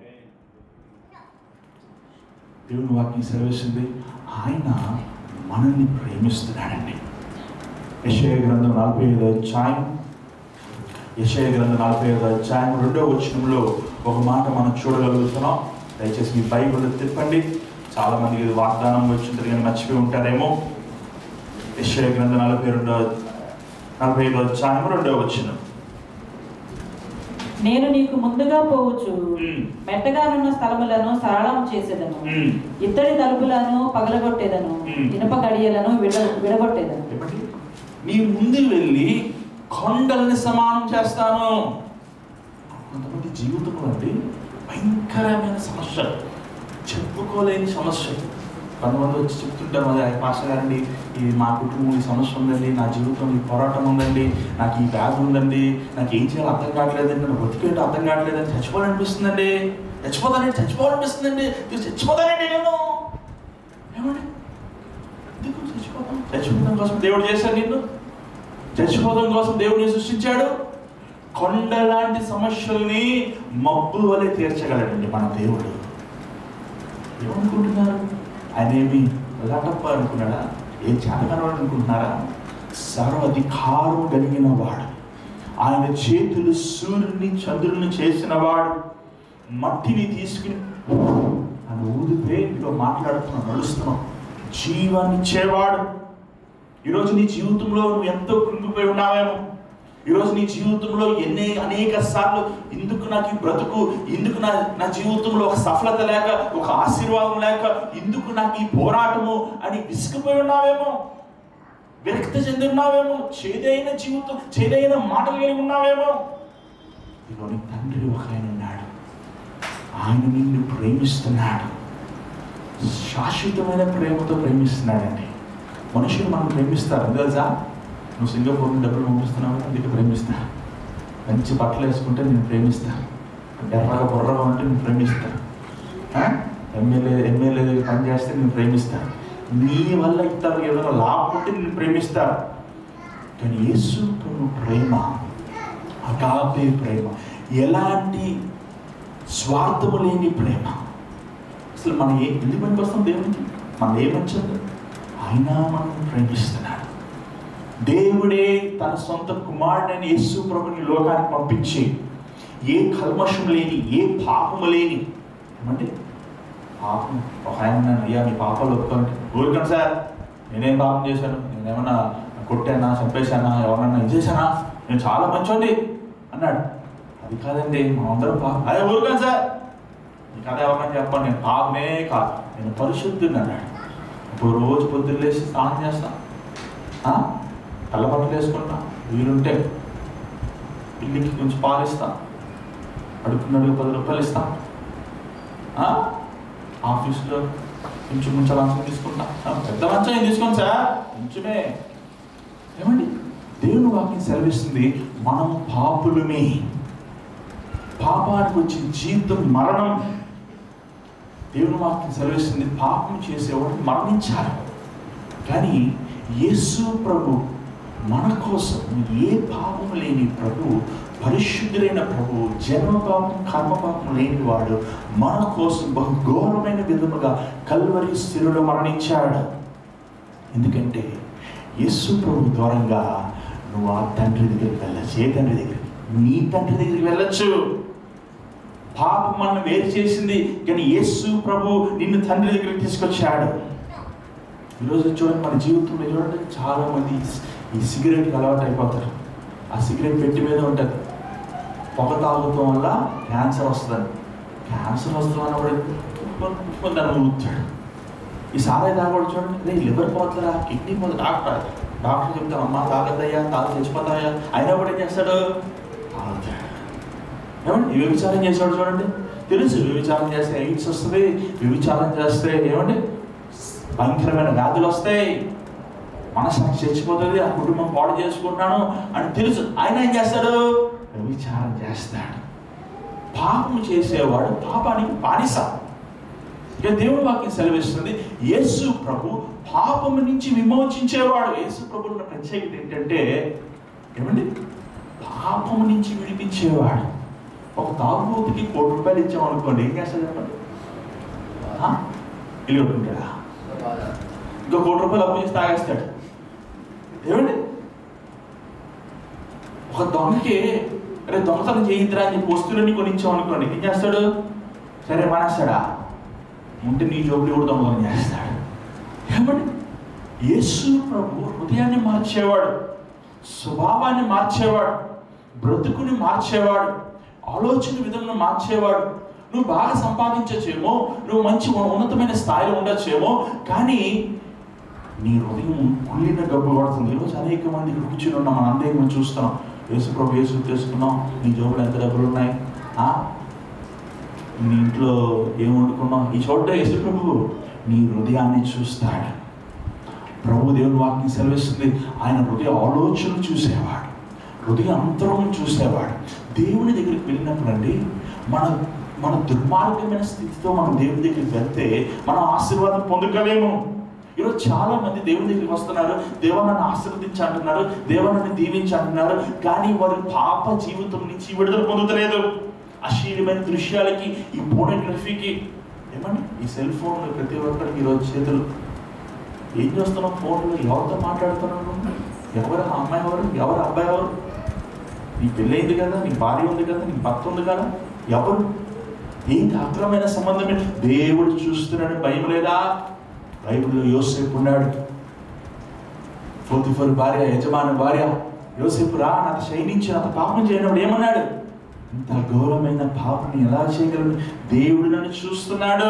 S3: దేవుని వాక్యం సెలవిస్తుంది ఆయన మనల్ని ప్రేమిస్తున్నాడండి యశయ గ్రంథం నలభై ఐదో అధ్యాయం యశయ గ్రంథం నలభై ఐదో అధ్యాయం రెండో వచనంలో ఒక మాట మనం చూడగలుగుతున్నాం దయచేసి మీ బైబిల్ తిప్పండి చాలా మందికి ఇది వాగ్దానం వచ్చింది కానీ మర్చిపోయి ఉంటారేమో యశయ గ్రంథం నలభై రెండో నలభై ఐదో అధ్యాయం రెండో వచనం
S1: నేను నీకు ముందుగా పోవచ్చు
S3: మ్మ్.
S1: మెట్టగానున్న స్థలములను సరళం చేసేదను
S3: మ్మ్.
S1: ఇత్తడి తలుపులను పగలగొట్టేదను
S3: మ్మ్.
S1: ఇనుప గడియలను విడ విడగొట్టేదను
S3: ఏమండి నీ ముందు వెళ్ళి కొండల్ని సమానం చేస్తాను కొంతమంది జీవితంలో అండి భయంకరమైన సమస్య చెప్పుకోలేని సమస్య కొంతమంది వచ్చి చెప్తుంటారు అదే పాస్టర్ గారండి ఇది మా కుటుంబం ఈ సమస్య ఉందండి నా జీవితం ఈ పోరాటం ఉందండి నాకు ఈ వ్యాధి ఉందండి నాకు ఏం చేయాలో అర్థం కావట్లేదండి నాకు బతికేంటో అర్థం కావట్లేదని చచ్చిపోవాలనిపిస్తుందండి చచ్చిపోతానండి చచ్చిపోవాలనిపిస్తుందండి మీరు చచ్చిపోతానండి నేను ఏమండి ఎందుకు చచ్చిపోతాం చచ్చిపోవడం కోసం దేవుడు చేశాడు నిన్ను చచ్చిపోవడం కోసం దేవుడిని సృష్టించాడు కొండ లాంటి సమస్యల్ని మబ్బు వలె తీర్చగలడండి మన దేవుడు ఏమనుకుంటున్నారు ఆయన ఏమి లటప్ప అనుకున్నాడా ఏం చేతకనవాడు అనుకుంటున్నారా సర్వాధికారం కలిగిన వాడు ఆయన చేతులు సూర్యుని చంద్రుని చేసిన వాడు మట్టిని తీసుకుని అని ఊదితే ఇదో మాట్లాడుతున్నాం నడుస్తున్నాం జీవాన్ని ఇచ్చేవాడు ఈరోజు నీ జీవితంలో నువ్వు ఎంతో కృంగిపోయి ఉన్నావేమో ఈరోజు నీ జీవితంలో ఎన్ని అనేక సార్లు ఎందుకు నాకు ఈ బ్రతుకు ఎందుకు నా నా జీవితంలో ఒక సఫలత లేక ఒక ఆశీర్వాదం లేక ఎందుకు నాకు ఈ పోరాటము అని విసిగిపోయి ఉన్నావేమో విరక్తి చెంది ఉన్నావేమో చేదైన జీవితం చేదైన మాటలు కలిగి ఉన్నావేమో ఇదిగో నీ తండ్రి ఒక ఆయన ఉన్నాడు ఆయన నిన్ను ప్రేమిస్తున్నాడు శాశ్వతమైన ప్రేమతో ప్రేమిస్తున్నాడండి మనుషులు మనం ప్రేమిస్తారు ఎందుకు తెలుసా నువ్వు సింగపూర్ నుండి డబ్బులు పంపిస్తున్నావు అందుకే ప్రేమిస్తా మంచి బట్టలు వేసుకుంటే నేను ప్రేమిస్తా ఎర్రగా బుర్రగా ఉంటే నేను ప్రేమిస్తా ఆ? ఎమ్మెల్యే ఎమ్మెల్యే పని చేస్తే నేను ప్రేమిస్తా నీ వల్ల ఇతరులకు ఏదైనా లాభం ఉంటే నేను ప్రేమిస్తా కానీ యేసు ప్రభు ప్రేమ అగాపే ప్రేమ ఎలాంటి స్వార్థము లేని ప్రేమ అసలు మనం ఏ ఎందుకు పనికి వస్తాం దేవునికి మనం ఏమొచ్చింది ఆయన మనం ప్రేమిస్తున్నాడు దేవుడే తన సొంత కుమారుడైన యేసు ప్రభుని లోకానికి పంపించి ఏ కల్మషం లేని ఏ పాపము లేని ఏమంటే పాపం ఒక ఆయన అన్నాడు, అయ్యా మీ పాపాలు ఒప్పుకోండి ఊరుకోండి సార్ నేనేం పాపం చేశాను నేనేమన్నా కొట్టానా చంపేశానా ఎవరన్నా ఇది చేశానా నేను చాలా మంచోండి అన్నాడు అది కాదండి మనందరం పాపం అదే ఊరుకోండి సార్ ఈ కథ ఎవరన్నా చెప్పండి నేను పాపమే కాదు నేను పరిశుద్ధుని అన్నాడు ఇప్పుడు రోజు పొద్దున్న లేచి స్నానం చేస్తా ఆ? తెల్లబట్టలు వేసుకుంటా వీలుంటే పిల్లికి కొంచెం పాలు ఇస్తా అడుగుతున్నాడు పది రూపాయలు ఇస్తా ఆ? ఆఫీస్లో కొంచెం కొంచెం లంచం తీసుకుంటా ఆ, పెద్ద లంచం ఏం తీసుకోండి సార్ కొంచెమే ఏమండి దేవుని వాక్యం సెలవిస్తుంది మనం పాపులమే పాపానికి వచ్చిన జీవితం మరణం దేవుని వాక్యం సెలవిస్తుంది పాపం చేసేవాడు మరణించాలి కానీ యేసు ప్రభు మన కోసం ఏ పాపం లేని ప్రభు పరిశుద్ధులైన ప్రభు జన్మ పాపం కర్మ పాపం లేని వాడు మన కోసం బహు ఘోరమైన విధముగా కల్వరి స్థిరుడు మరణించాడు ఎందుకంటే యేసు ప్రభు ద్వారంగా నువ్వు ఆ తండ్రి దగ్గరికి వెళ్ళచ్చు ఏ తండ్రి దగ్గరికి నీ తండ్రి దగ్గరికి వెళ్ళొచ్చు పాపం మనం వేరు చేసింది కానీ యేసు ప్రభు నిన్ను తండ్రి దగ్గరికి తీసుకొచ్చాడు ఈరోజు చూడండి మన జీవితంలో చూడండి చాలా మంది ఈ సిగరెట్కి అలవాటు అయిపోతారు ఆ సిగరెట్ పెట్టి మీద ఉంటుంది పొగ తాగటం వల్ల క్యాన్సర్ వస్తుంది క్యాన్సర్ వస్తుంది అన్నప్పుడు దాన్ని ఊతాడు ఈ సారాయి తాగడం చూడండి రే లివర్ పోతుందా కిడ్నీ పోతుంది డాక్టర్ డాక్టర్ చెప్తాను అమ్మా తాగద్దయ్యా తాగు చచ్చిపోతాయా అయినా కూడా ఏం చేస్తాడు తాగుతాడు ఏమండి వ్యభిచారం చేసాడు చూడండి తెలుసు వ్యభిచారం చేస్తే ఎయిడ్స్ వస్తుంది వ్యభిచారం చేస్తే ఏమండి భయంకరమైన వ్యాధులు వస్తాయి మనసాక్షి చచ్చిపోతుంది ఆ కుటుంబం పాడు చేసుకుంటున్నాను అని తెలుసు ఆయన ఏం చేస్తాడు వ్యభిచారం చేస్తాడు పాపం చేసేవాడు పాపానికి బానిస ఇక దేవుడి వాక్యం సెలవిస్తుంది యేసు ప్రభు పాపము నుంచి విమోచించేవాడు యేసు ప్రభు ఉన్న ప్రత్యేకత ఏంటంటే ఏమండి పాపము నుంచి విడిపించేవాడు ఒక తాగుబోతుకి కోటి రూపాయలు ఇచ్చామనుకోండి ఏం చేస్తాడు చెప్పండి ఆ? ఇల్లు కొట్టుకుంటాడా ఇంకో కోటి రూపాయలు అప్పు చేసి తాగేస్తాడు ఏమండి ఒక దొంగకి అరే దొంగతనం చేయిద్రా అని చెప్పి వస్తువులన్నీ కొనిచ్చాం అనుకోండి ఏం చేస్తాడు సరే మానేస్తాడా ఉంటే నీ జోబులు కూడా దొంగతనం చేస్తాడు ఏమండి యేసు ప్రభు హృదయాన్ని మార్చేవాడు స్వభావాన్ని మార్చేవాడు బ్రతుకుని మార్చేవాడు ఆలోచన విధంగా మార్చేవాడు నువ్వు బాగా సంపాదించచ్చేమో నువ్వు మంచి ఉన్నతమైన స్థాయిలో ఉండొచ్చేమో కానీ నీ హృదయం కుళ్ళిన గబ్బు పడుతుంది ఈరోజు అనేక మంది ఇక్కడ కూర్చుని ఉన్నాం మనం అనేక మంది చూస్తున్నాం యేసు ప్రభు యేసు తీసుకున్నాం నీ జోబులు ఎంత డబ్బులు ఉన్నాయి ఆ? నీ ఇంట్లో ఏం వండుకున్నావు ఈ చోట యేసు ప్రభు నీ హృదయాన్ని చూస్తాడు ప్రభు దేవుని వాక్యం సెలవిస్తుంది ఆయన హృదయ ఆలోచన చూసేవాడు హృదయ అంతరం చూసేవాడు దేవుని దగ్గరికి వెళ్ళినప్పుడు అండి మన మన దుర్మార్గమైన స్థితితో మనం దేవుని దగ్గరికి వెళ్తే మనం ఆశీర్వాదం పొందుకోలేము ఈరోజు చాలా మంది దేవుని దగ్గరికి వస్తున్నారు దేవ నన్ను ఆశీర్వదించి అంటున్నారు దేవ నన్ను దీవించి అంటున్నారు కానీ వారి పాప జీవితం నుంచి విడుదల పొందుతలేదు అశ్లీలమైన దృశ్యాలకి ఈ పోనోగ్రఫీకి ఏమండి ఈ సెల్ ఫోన్ ప్రతి ఒక్కరికి ఈరోజు చేతులు ఏం చేస్తున్నాం ఫోన్లో ఎవరితో మాట్లాడుతున్నాను ఎవరు ఆ అమ్మాయి ఎవరు ఎవరు అబ్బాయి ఎవరు నీ పెళ్ళైంది కదా నీ భార్య ఉంది కదా నీ భర్త ఉంది కదా ఎవరు ఏంటి అక్రమైన సంబంధమే దేవుడు చూస్తున్నాడు భయం లేదా బైబిల్లో యోసేపు ఉన్నాడు పోతిఫర్ భార్య యజమాని భార్య యోసేపు రా నాతో శయనించి నాతో పాపం చేయనప్పుడు ఏమన్నాడు ఇంత ఘోరమైన పాపం ఎలా చేయగలను దేవుడు నన్ను చూస్తున్నాడు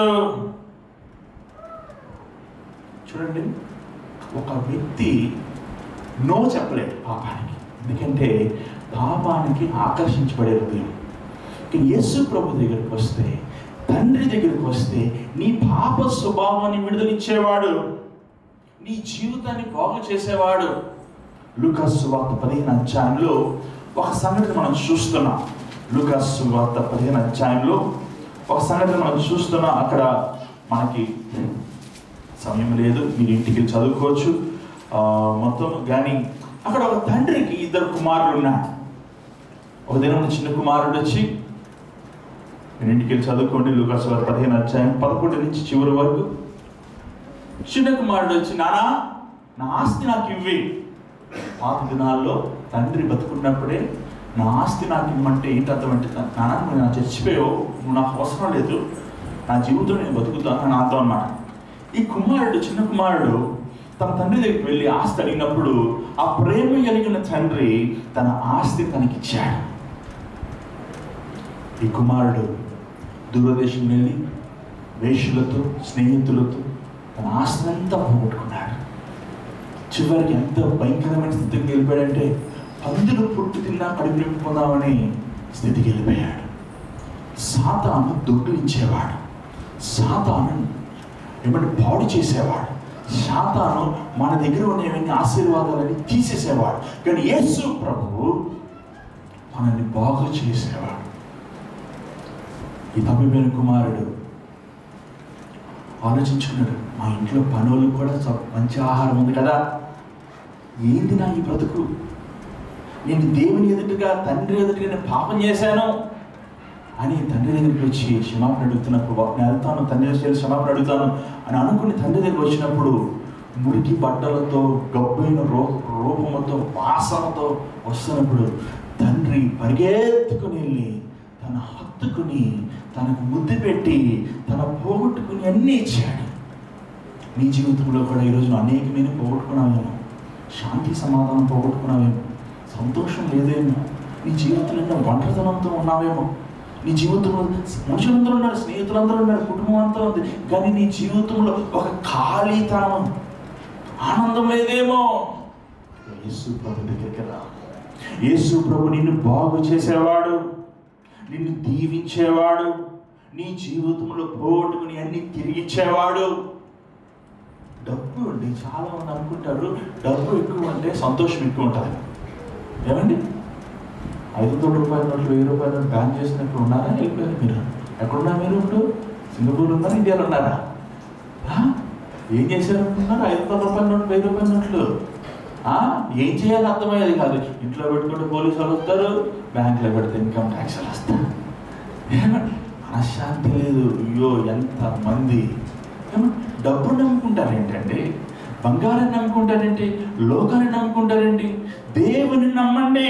S3: చూడండి ఒక వ్యక్తి నో చెప్పలేడు పాపానికి ఎందుకంటే పాపానికి ఆకర్షించబడే హృదయం ఇక యేసు ప్రభు దగ్గరికి వస్తే తండ్రి దగ్గరికి వస్తే నీ పాప స్వభావాన్ని విడుదలిచ్చేవాడు నీ జీవితాన్ని బాగు చేసేవాడు లూకాస్ వార్త పదిహేను అధ్యాయంలో ఒక సంగతి మనం చూస్తున్నాం లూకాస్ వార్త పదిహేను అధ్యాయంలో ఒక సంగతి మనం చూస్తున్నాం అక్కడ మనకి సమయం లేదు మీరు ఇంటికి వెళ్ళి చదువుకోవచ్చు ఆ, మొత్తం కానీ అక్కడ ఒక తండ్రికి ఇద్దరు కుమారులు ఉన్నారు ఒక దినం చిన్న కుమారుడు వచ్చి మీరు ఇంటికి వెళ్ళి చదువుకోండి లూకాస్ వార్త పదిహేను అధ్యాయం పదకొండు నుంచి చివరి వరకు చిన్న కుమారుడు వచ్చి నానా నా ఆస్తి నాకు ఇవ్వి పాత దినాల్లో తండ్రి బతుకున్నప్పుడే నా ఆస్తి నాకు ఇమ్మంటే ఏంటి అర్థం అంటే నాన్న నువ్వు నా చచ్చిపోయావు నువ్వు నాకు అవసరం లేదు నా జీవితం నేను బతుకుతాను అని నాతో అన్నమాట ఈ కుమారుడు చిన్న కుమారుడు తన తండ్రి దగ్గరికి వెళ్ళి ఆస్తి అడిగినప్పుడు ఆ ప్రేమ కలిగిన తండ్రి తన ఆస్తి తనకిచ్చాడు ఈ కుమారుడు దూరదేశం వెళ్ళి వేషులతో స్నేహితులతో తన ఆస్తి అంతా పోగొట్టుకున్నాడు చివరికి ఎంత భయంకరమైన స్థితికి వెళ్ళిపోయాడంటే పందులు పుట్టు తిన్నా కడుపు నింపుకుందామని స్థితికి వెళ్ళిపోయాడు సాతాను దొడ్డు ఇచ్చేవాడు సాతాను ఏమంటే పాడు చేసేవాడు సాతాను మన దగ్గర ఉన్నవన్నీ ఆశీర్వాదాలని తీసేసేవాడు కానీ యేసు ప్రభువు మనల్ని బాగు చేసేవాడు ఈ తప్పిపోయిన కుమారుడు ఆలోచించుకున్నాడు మా ఇంట్లో పనులు కూడా చ- మంచి ఆహారం ఉంది కదా ఏంది నా ఈ బ్రతుకు నేను దేవుని ఎదుటిగా తండ్రి ఎదుటిగా నేను పాపం చేశాను అని తండ్రి దగ్గరికి వచ్చి క్షమాపణ అడుగుతున్నప్పుడు నేను వెళ్తాను తండ్రి దగ్గరికి వెళ్ళి క్షమాపణ అడుగుతాను అని అనుకుని తండ్రి దగ్గరికి వచ్చినప్పుడు మురికి బట్టలతో గబ్బైన రూ రూపముతో వాసనతో వస్తున్నప్పుడు తండ్రి పరిగెత్తుకుని వెళ్ళి తన హత్తుకుని తనకు ముద్దు పెట్టి తన పోగొట్టుకుని అన్నీ ఇచ్చాడు నీ జీవితంలో కూడా ఈరోజు నువ్వు అనేకమైన పోగొట్టుకున్నావేమో శాంతి సమాధానం పోగొట్టుకున్నావేమో సంతోషం లేదేమో నీ జీవితంలో ఎన్నో ఒంటరితనంతో ఉన్నావేమో నీ జీవితంలో మనుషులందరూ ఉన్నారు స్నేహితులందరూ ఉన్నారు కుటుంబం అంతా ఉంది కానీ నీ జీవితంలో ఒక ఖాళీతనం ఆనందం లేదేమో యేసు ప్రభు దగ్గరికి రా యేసు ప్రభు నిన్ను బాగు చేసేవాడు నిన్ను దీవించేవాడు నీ జీవితంలో పోగొట్టుకుని అన్ని తిరిగిచ్చేవాడు డబ్బు అండి చాలా మంది అనుకుంటారు డబ్బు ఎక్కువ అంటే సంతోషం ఎక్కువ ఉంటుంది ఏమండి ఐదు వందల రూపాయల నోట్లు వెయ్యి రూపాయల నోట్లు బ్యాన్ చేసినప్పుడు ఉన్నారా వెళ్ళిపోయారు మీరు ఎక్కడున్నా మీరు ఇప్పుడు సింగపూర్ ఉన్నారా ఇండియాలో ఉన్నారా ఆ? ఏం చేశారు అనుకున్నారు ఐదు వందల రూపాయల నోట్లు వెయ్యి రూపాయల నోట్లు ఆ? ఏం చేయాలో అర్థమయ్యేది కాదు ఇంట్లో పెట్టుకుంటే పోలీసు వాళ్ళు వస్తారు బ్యాంకులో పెడితే ఇన్కమ్ ట్యాక్స్ వాళ్ళు వస్తారు ఏమండి? మనశ్శాంతి లేదు అయ్యో ఎంత మంది ఏమండి? డబ్బును నమ్ముకుంటారు ఏంటండి బంగారాన్ని నమ్ముకుంటారేంటి లోకాన్ని నమ్ముకుంటారేంటి దేవుని నమ్మండి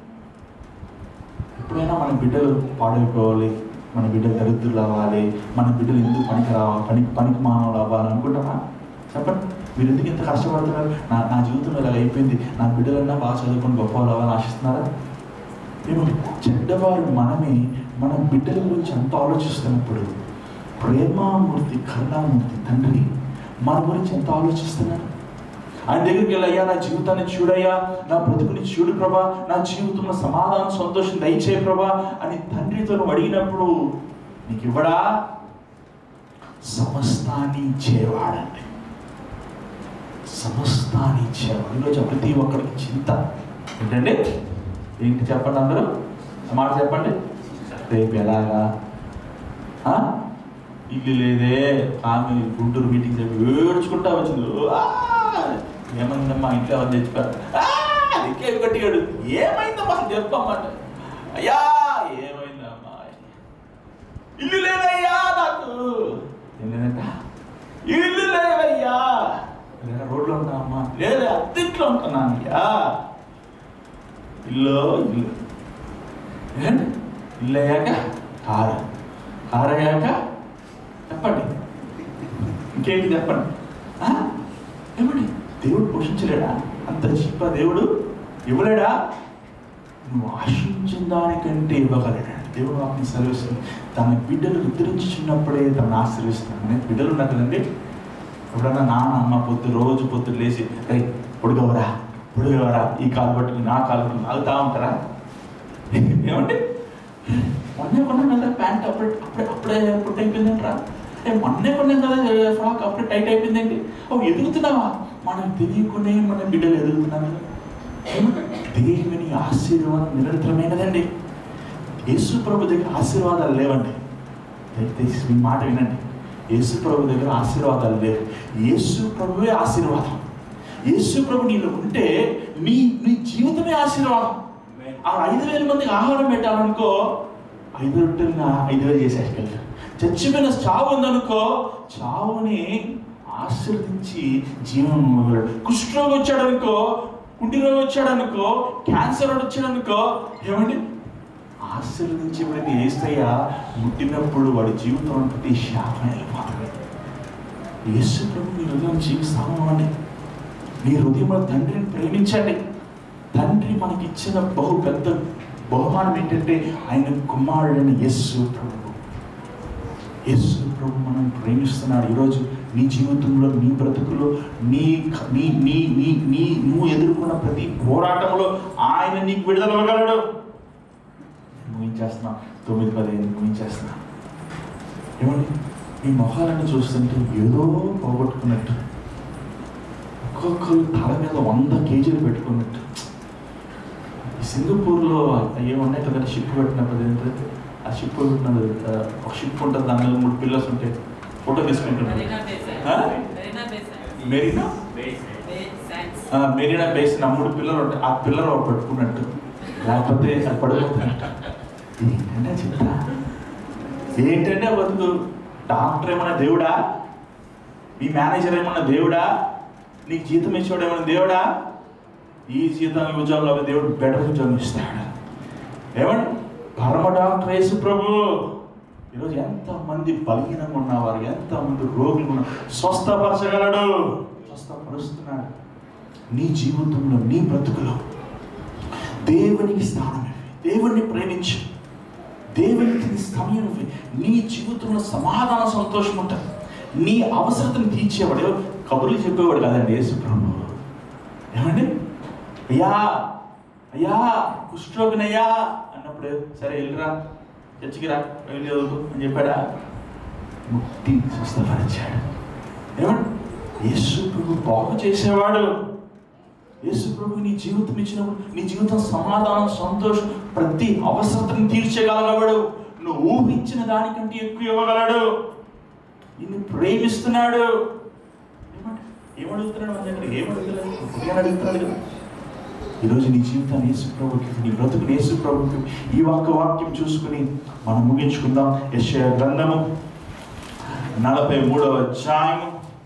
S3: ఎప్పుడైనా మన బిడ్డలు పాడైపోవాలి మన బిడ్డలు దరిద్రులు అవ్వాలి మన బిడ్డలు ఎందుకు పనికి రావాలి పనికి పనికి మానవులు అవ్వాలి అనుకుంటామా చెప్పండి మీరు ఎందుకు ఇంత కష్టపడుతున్నారు నా నా జీవితంలో ఇలా అయిపోయింది నా బిడ్డలన్నా బాగా చదువుకొని గొప్ప వాళ్ళు అవ్వాలని ఆశిస్తున్నారా ఏమండి చెడ్డవారు మనమే మన బిడ్డల గురించి అంత ఆలోచిస్తున్నప్పుడు ప్రేమామూర్తి కరుణామూర్తి తండ్రి మన గురించి ఎంత ఆలోచిస్తున్నారు ఆయన దగ్గరికి వెళ్ళి అయ్యా నా జీవితాన్ని చూడయ్యా నా బ్రతుకుని చూడు ప్రభా నా జీవితంలో సమాధానం సంతోషం దయచేయి ప్రభా అని తండ్రితో నువ్వు అడిగినప్పుడు నీకు ఇవ్వడా సమస్తాన్ని ఇచ్చేవాడండి సమస్తాన్ని ఇచ్చేవాడు ఈరోజు ప్రతి ఒక్కరికి చింత ఏంటండి ఏంటి చెప్పండి అందరూ ఆ మాట చెప్పండి రేపు ఎలాగా ఆ? ఇల్లు లేదే ఆమె గుంటూరు మీటింగ్ చెప్పి ఏడ్చుకుంటా వచ్చింది ఆ! ఏమైందమ్మా ఇంట్లో ఎవరు తెచ్చిపోయారు ఇంకేం గట్టిగాడు ఏమైందమ్మా అసలు చెప్పమ్మాట అయ్యా ఏమైందమ్మా ఇల్లు లేదయ్యా నాకు ఏం లేదంట ఇల్లు లేదయ్యా లేదా రోడ్లో ఉంటామమ్మా లేదా అత్తింట్లో ఉంటున్నాను అయ్యా ఇల్లు ఇల్లు ఏంటి ఇల్లు అయ్యాక కార కార అయ్యాక చెప్పండి ఇంకేంటి చెప్పండి ఆ? ఏమండి దేవుడు పోషించలేడా అంత చిప్ప దేవుడు ఇవ్వలేడా నువ్వు ఆశించిన దానికంటే ఇవ్వగలడా దేవుడు వాటిని సెలవిస్తుంది తన బిడ్డలు ఉద్ధరించున్నప్పుడే తనను ఆశ్రయిస్తున్నాను నేను బిడ్డలు ఉన్నారు కదండి ఎప్పుడన్నా నాన్న అమ్మ పొద్దు రోజు పొద్దు లేచి రే పొడుగవరా పొడుగవరా ఈ కాలు పట్టుకుని నా కాలు పట్టుకుని ఆగుతా ఉంటారా ఏమండి మొన్నే కొన్నాం కదా ప్యాంట్ అప్పుడే అప్పుడే అప్పుడే పుట్టి అయిపోయిందంటరా ఏ మొన్నే కొన్నాం కదా ఫ్రాక్ అప్పుడే టైట్ అయిపోయిందండి ఓ ఎదుగుతున్నావా మనం తెలియకునే మన బిడ్డలు ఎదుగుతున్నాం కదా దేవుని ఆశీర్వాదం నిరంతరమైనదండి యేసు ప్రభు దగ్గర ఆశీర్వాదాలు లేవండి దయచేసి మీ మాట వినండి యేసు ప్రభు దగ్గర ఆశీర్వాదాలు లేవు యేసు ప్రభువే ఆశీర్వాదం యేసు ప్రభు నీలో ఉంటే నీ నీ జీవితమే ఆశీర్వాదం ఆ ఐదు వేల మందికి ఆహారం పెట్టాలనుకో ఐదు రొట్టెలు ఐదు వేలు చేసేసుకెళ్ళారు చచ్చిపోయిన చావు ఉందనుకో చావుని ఆశీర్వదించి జీవనం మొదలెడు కుష్ఠరోగి వచ్చాడనుకో కుంటి రోగి వచ్చాడనుకో క్యాన్సర్ వాడు వచ్చాడనుకో ఏమండి ఆశీర్వదించి ఎప్పుడైతే ఏస్తయ్య ముట్టినప్పుడు వాడి జీవితం ప్రతి శాపం వెళ్ళిపోతుంది యేసు ప్రభు మీ హృదయం జీవిస్తాము అని మీ హృదయంలో తండ్రిని ప్రేమించండి తండ్రి మనకి ఇచ్చిన బహు పెద్ద బహుమానం ఏంటంటే ఆయన కుమారుడైన యేసు ప్రభు యేసు ప్రభు మనం ప్రేమిస్తున్నాడు ఈరోజు నీ జీవితంలో నీ బ్రతుకులో నీ నీ నీ నీ నీ నువ్వు ఎదుర్కొన్న ప్రతి పోరాటంలో ఆయన నీకు విడుదల ఇవ్వగలడు ముగించేస్తున్నా తొమ్మిది పదిహేను ముగించేస్తున్నా ఏమండి మీ మొహాలను చూస్తుంటే ఏదో పోగొట్టుకున్నట్టు ఒక్కొక్కరు తల మీద వంద కేజీలు పెట్టుకున్నట్టు ఈ సింగపూర్లో ఏమున్నాయి కదా షిప్ పెట్టినప్పుడు ఏంటంటే ఆ షిప్ పెట్టినది ఆ, ఒక షిప్ ఉంటుంది దాని మీద మూడు పిల్లర్స్ ఉంటాయి ఫోటో తీసుకుంటున్నాడు ఆ? మెరీనా ఆ, మెరీనా బేసిన్ ఆ మూడు పిల్లలు ఉంటాయి ఆ పిల్లలు ఒకటి పట్టుకున్నట్టు లేకపోతే అది పడిపోతున్నట్టు ఏంటంటే చెప్తా ఏంటంటే ఆ బతుకు డాక్టర్ ఏమన్నా దేవుడా ఈ మేనేజర్ ఏమన్నా దేవుడా నీకు జీతం ఇచ్చేవాడు ఏమన్నా దేవుడా ఈ జీతం ఈ ఉద్యోగంలో దేవుడు బెటర్ ఉద్యోగం ఇస్తాడు ఏమండి పరమ డాక్టర్ యేసు ప్రభు ఈరోజు ఎంతమంది బలహీనంగా ఉన్నవారు ఎంతమంది రోగులు ఉన్నారు స్వస్థపరచగలడు స్వస్థపరుస్తున్నాడు నీ జీవితంలో నీ బ్రతుకులో దేవునికి స్థానం ఇవ్వి. దేవుణ్ణి ప్రేమించు దేవునికి నీ సమయం ఇవ్వి. నీ జీవితంలో సమాధాన సంతోషం ఉంటుంది నీ అవసరతను తీర్చేవాడు ఎవరు? కబుర్లు చెప్పేవాడు కదండి యేసు ప్రభు ఏమండి అయ్యా అయ్యా కుష్ఠరోగినయ్యా అన్నప్పుడు సరే వెళ్ళిరా చర్చికి రా వెళ్ళి చదువుకో అని చెప్పాడా ముక్తి స్వస్థపరిచాడు ఏమండి యేసు ప్రభు బాగు చేసేవాడు యేసు ప్రభు నీ జీవితం ఇచ్చినప్పుడు నీ జీవితం సమాధానం సంతోషం ప్రతి అవసరతను తీర్చగలగలడు నువ్వు ఊహించిన దానికంటే ఎక్కువ ఇవ్వగలడు నిన్ను ప్రేమిస్తున్నాడు ఏమంట- ఏమడుగుతున్నాడు మన దగ్గర ఏమడుగుతున్నాడు హృదయాన్ని అడుగుతున్నాడు కదా ఈరోజు నీ జీవితాన్ని యేసు ప్రభుకి నీ బ్రతుకుని యేసు ప్రభుకి ఈ వాక్య వాక్యం చూసుకుని మనం ముగించుకుందాం యెషయా గ్రంథము నలభై మూడవ అధ్యాయము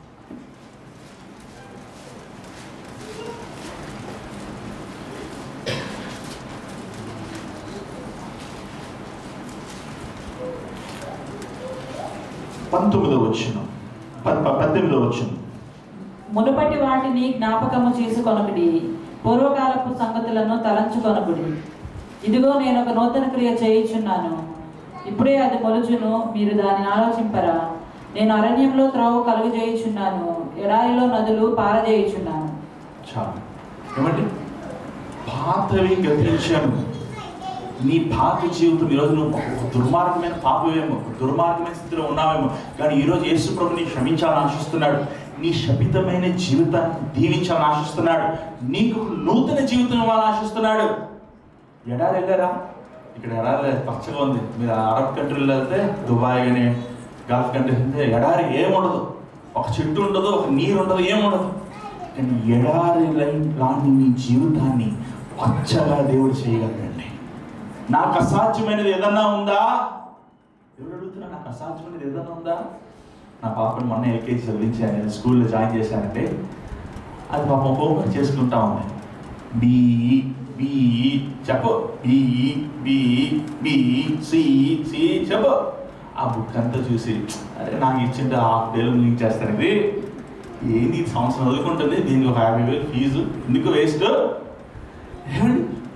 S3: పంతొమ్మిదవ వచ్చిన పద్దెనిమిదవ వచ్చిన
S1: మునుపటి వాటిని జ్ఞాపకము చేసుకొనకుడి పూర్వకాలపు సంగతులను తలంచుకొనకుడి ఇదిగో నేను ఒక నూతన క్రియ చేయుచున్నాను ఇప్పుడే అది మొలుచును మీరు దానిని ఆలోచింపరా నేను అరణ్యంలో త్రోవ కలుగు చేయుచున్నాను ఎడారిలో నదులు పారజేయుచున్నాను
S3: చాలు ఏమండి పాతవి గతించాను నీ పాత జీవితం ఈరోజు నువ్వు ఒక దుర్మార్గమైన పాపమేమో ఒక దుర్మార్గమైన స్థితిలో ఉన్నావేమో కానీ ఈరోజు యేసు ప్రభు నీ క్షమించాలని ఆశిస్తున్నాడు నీ శపితమైన జీవితాన్ని దీవించాలని ఆశిస్తున్నాడు నీకు నూతన జీవితం ఇవ్వాలని ఆశిస్తున్నాడు ఎడారి వెళ్ళారా ఇక్కడ ఎడారి లేదు, పచ్చగా ఉంది మీరు అరబ్ కంట్రీలో వెళ్తే దుబాయ్ కానీ గల్ఫ్ కంట్రీ వెళ్తే ఎడారి ఏముండదు ఒక చెట్టు ఉండదు ఒక నీరు ఉండదు ఏముండదు కానీ ఎడారి లై- లాంటి నీ జీవితాన్ని పచ్చగా దేవుడు చేయగలడండి నాకు అసాధ్యమైనది ఏదన్నా ఉందా ఎవరు అడుగుతున్నా నాకు అసాధ్యమైనది ఏదన్నా ఉందా నా పాపని మొన్న ఎల్కేజీ చదివించాను నేను స్కూల్లో జాయిన్ చేశానంటే అది పాపం హోంవర్క్ చేసుకుంటా ఉంది బిఈ బిఈ చెప్పు B E B E B E C E C చెప్పు ఆ బుక్ అంతా చూసి అరే నాకు ఇచ్చింటే హాఫ్ డేలో ముగించేస్తాను ఇది ఏంది ఈ సంవత్సరం చదువుకుంటుంది దీనికి ఒక యాభై వేలు ఫీజు ఎందుకు వేస్ట్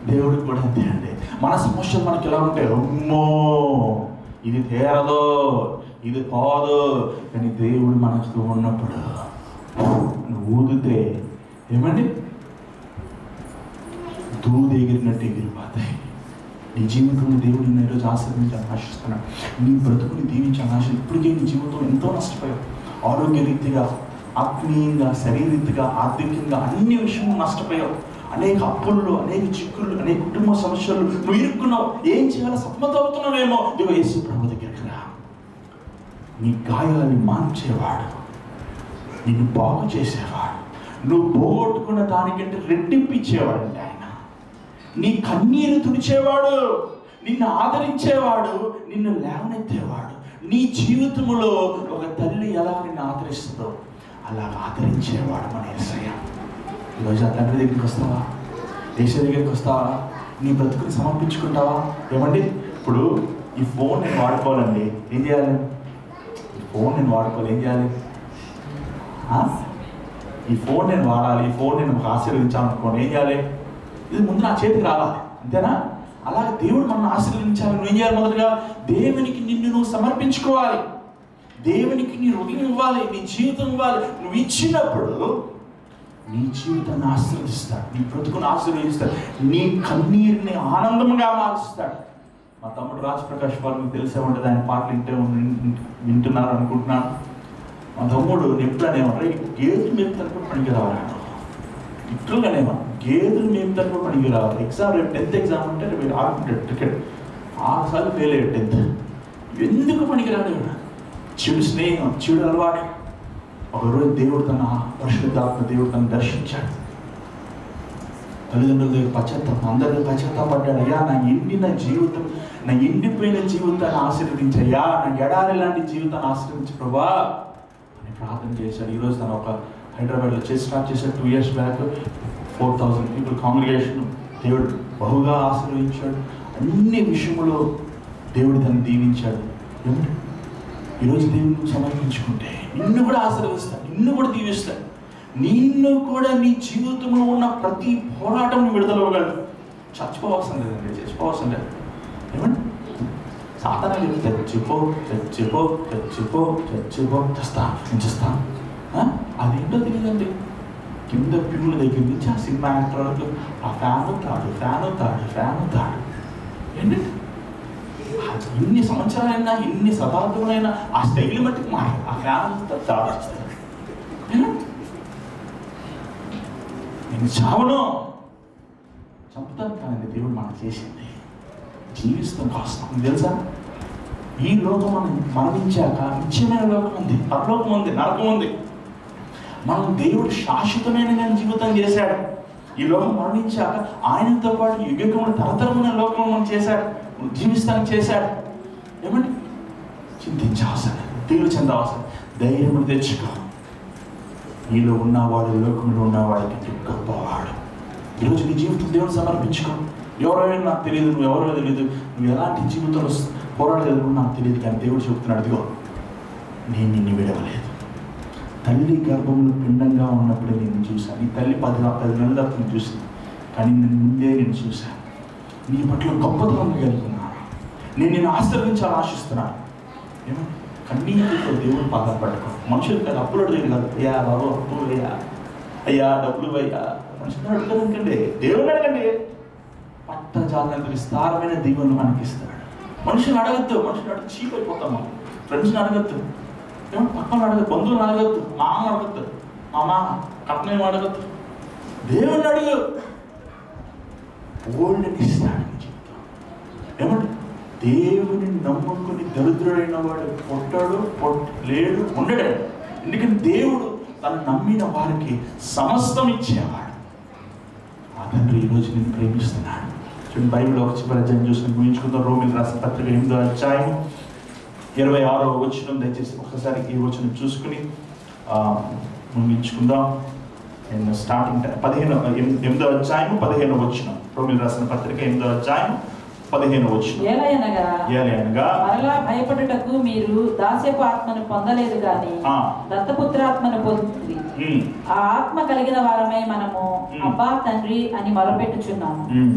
S3: దేవుడికి కూడా అంతే అండి మన సమస్యలు మనకి ఎలా ఉంటాయి అమ్మో ఇది తేరదు ఇది పోదు కానీ దేవుడు మనకు ఉన్నప్పుడు నువ్వు ఊదితే ఏమండి దూది ఎగిరినట్టు ఎగిరిపోతాయి నీ జీవితంలో దేవుడు నిన్ను ఈరోజు ఆశీర్వించాలని ఆశిస్తున్నాడు నీ బ్రతుకుని దీవించాలని ఆశ ఇప్పటికే నీ జీవితంలో ఎంతో నష్టపోయావు ఆరోగ్య రీతిగా ఆత్మీయంగా శరీరీతిగా ఆర్థికంగా అన్ని విషయంలో నష్టపోయావు అనేక అప్పులు అనేక చిక్కులు అనేక కుటుంబ సమస్యలు నువ్వు ఇరుక్కున్నావు ఏం చేయాలో సతమతవుతున్నావేమో ఇదిగో యేసు ప్రభు దగ్గరికి రా నీ గాయాలని మాన్చేవాడు నిన్ను బాగు చేసేవాడు నువ్వు పోగొట్టుకున్న దానికంటే రెట్టింపు ఇచ్చేవాడండి ఆయన నీ కన్నీరు తుడిచేవాడు నిన్ను ఆదరించేవాడు నిన్ను లేవనెత్తేవాడు నీ జీవితంలో ఒక తల్లి ఎలా నిన్ను ఆదరిస్తుందో అలా ఆదరించేవాడు మన ఏసయ్య ఈరోజు ఆ తండ్రి దగ్గరికి వస్తావా ఏసీ దగ్గరికి వస్తావా నీ బ్రతుకుని సమర్పించుకుంటావా ఏమండి ఇప్పుడు ఈ ఫోన్ నేను వాడుకోవాలండి ఏం చేయాలి ఈ ఫోన్ నేను వాడుకోవాలి ఏం చేయాలి ఆ? ఈ ఫోన్ నేను వాడాలి ఈ ఫోన్ నేను ఆశీర్వదించాలనుకోండి ఏం చేయాలి ఇది ముందు నా చేతికి రావాలి అంతేనా అలాగే దేవుడు మనల్ని ఆశీర్వదించాలి నువ్వు ఏం చేయాలి మొదటగా దేవునికి నిన్ను నువ్వు సమర్పించుకోవాలి దేవునికి నీ హృదయం ఇవ్వాలి నీ జీవితం ఇవ్వాలి నువ్వు ఇచ్చినప్పుడు నీ జీవితాన్ని ఆశీర్వదిస్తాడు నీ బ్రతుకును ఆశీర్వదిస్తాడు నీ కన్నీరుని ఆనందంగా మారుస్తాడు మా తమ్ముడు రాజ్ ప్రకాష్ వారు మీకు తెలిసే ఉంటుంది ఆయన పాటలు వింటే ఉన్- వింటున్నారు అనుకుంటున్నాను మా తమ్ముడు ఎప్పుడనేమంటే గేదెలు మేపుతానికి పనికి రావాలంట ఇట్లుగానేమో గేదెలు మేపుతానికి పనికి రావాలి ఎగ్జామ్ రేపు టెన్త్ ఎగ్జామ్ అంటే రేపు ఆడుకుంటాడు క్రికెట్ ఆరు సార్లు ఫెయిల్ అయ్యాడు టెన్త్ ఎందుకు పనికి రాడు చెడు స్నేహం చెడు అలవాటు ఒకరోజు దేవుడు తన పరిశుద్ధాత్మ దేవుడు తను దర్శించాడు తల్లిదండ్రుల దగ్గర పశ్చాత్తాపం అందరికీ పశ్చాత్తాపడ్డాడు అయ్యా నా ఎండిన జీవితం నా ఎండిపోయిన జీవితాన్ని ఆశీర్వదించయ్యా నా ఎడారి లాంటి జీవితాన్ని ఆశీర్వదించు ప్రభా అని ప్రార్థన చేశాడు ఈరోజు తను ఒక హైదరాబాద్లో చేసి స్టార్ట్ చేశాడు two years back four thousand people congregation దేవుడు బహుగా ఆశీర్వదించాడు అన్ని విషయంలో దేవుడు తను దీవించాడు ఏమంటే ఈరోజు దేవుని సమర్పించుకుంటే నిన్ను కూడా ఆశీర్వదిస్తాడు నిన్ను కూడా దీవిస్తాడు నిన్ను కూడా నీ జీవితంలో ఉన్న ప్రతి పోరాటం విడుదల ఇవ్వగలడు చచ్చిపోవాల్సిన లేదండి చచ్చిపోవాల్సిన లేదు ఏమండి సాధారణ చచ్చిపో చచ్చిపో చచ్చిపో చచ్చిపో చస్తా నేను చేస్తాను అదేంటో తెలియదండి కింద పిల్లల దగ్గర నుంచి ఆ సినిమా యాక్టర్ వరకు ఆ ఫ్యాన్ తాడు ఫ్యాన్ తాడు ఫ్యాన్ తాడు ఏంటంటే ఇన్ని సంవత్సరాలైనా ఇన్ని శతాబ్దములైనా ఆ స్టైల్ మట్టుకు మాట ఆ ఫ్యాన్ తాడు ఏనా? నేను చావను చంపుతాను కానీ దేవుడు మనకు చేసింది జీవిస్తాం కాస్తాం మీకు తెలుసా ఈ లోకం మనం మరణించాక నిత్యమైన లోకం ఉంది పరలోకం ఉంది నరకం ఉంది మనం దేవుడు శాశ్వతమైన నేను జీవితం చేశాడు ఈ లోకం మరణించాక ఆయనతో పాటు యుగకములు తరతరమైన లోకం మనం చేశాడు జీవిస్తానికి చేశాడు ఏమండి చింతించవసరం తీరు చెందవసరం ధైర్యం తెచ్చుకో నీలో ఉన్నవాడు లోకంలో ఉన్నవాడికి గొప్పవాడు ఈరోజు నీ జీవితం దేవుడు సమర్పించుకో ఎవరైనా నాకు తెలియదు నువ్వు ఎవరో తెలియదు నువ్వు ఎలాంటి జీవితంలో పోరాడలేదు నాకు తెలియదు కానీ దేవుడు చెప్తున్నాడు అదిగో నేను నిన్ను విడవలేదు తల్లి గర్భంలో పిండంగా ఉన్నప్పుడే నేను చూశాను నీ తల్లి పది పది నెలల తర్వాత నేను చూసింది కానీ నేను ముందే నేను చూశాను నీ పట్ల గొప్పతనం కలిగినాను నేను నేను ఆశీర్వదించాలని ఆశిస్తున్నాను ఏమో కన్నీటితో దేవుడు పాదాలు పట్టుకో మనుషులు కాదు అప్పులు అడిగేది కాదు అయ్యా బాబు అప్పులు అయ్యా అయ్యా డబ్బులు అయ్యా మనుషులు అడగదండి దేవుని అడగండి పట్టజాలంత విస్తారమైన దీవులను మనకి ఇస్తాడు మనుషులు అడగద్దు మనుషులు అడిగి చీప్ అయిపోతాం మనం ఫ్రెండ్స్ని అడగద్దు ఏమో పక్కన అడగద్దు బంధువులను అడగద్దు మామ అడగద్దు మామ కట్నం అడగద్దు దేవుని అడుగు ఓల్డ్ని ఇస్తాడు నీ జీవితం ఏమంటే దేవుని నమ్ముకుని దరిద్రుడైన వాడు పొట్టాడు పొట్ లేడు ఉండడు ఎందుకంటే దేవుడు తను నమ్మిన వారికి సమస్తం ఇచ్చేవాడు ఆ తండ్రి ఈరోజు నేను ప్రేమిస్తున్నాడు చూడండి బైబిల్ ఒక చివరి అధ్యాయం చూసుకుని ముగించుకుందాం రోమిల్ రాసిన పత్రిక ఎనిమిదో అధ్యాయం ఇరవై ఆరో వచ్చిన దయచేసి ఒకసారి ఈ వచ్చిన చూసుకుని ఆ, ముగించుకుందాం నేను స్టార్టింగ్ టైం- పదిహేను ఎనిమిది- ఎనిమిదో అధ్యాయం పదిహేను వచ్చిన రోమిల్ రాసిన పత్రిక ఎనిమిదో అధ్యాయం పదిహేను వచ్చిన
S1: ఏలయనగా
S3: అనగా
S1: మరలా భయపడుటకు మీరు దాస్యపు ఆత్మను పొందలేదు గాని
S3: ఆ.
S1: దత్తపుత్రాత్మను పొంది
S3: ఉమ్,
S1: ఆ ఆత్మ కలిగిన వారమై మనము
S3: మ్.
S1: అబ్బా తండ్రి అని మొరపెట్టుచున్నాము
S3: ఉమ్.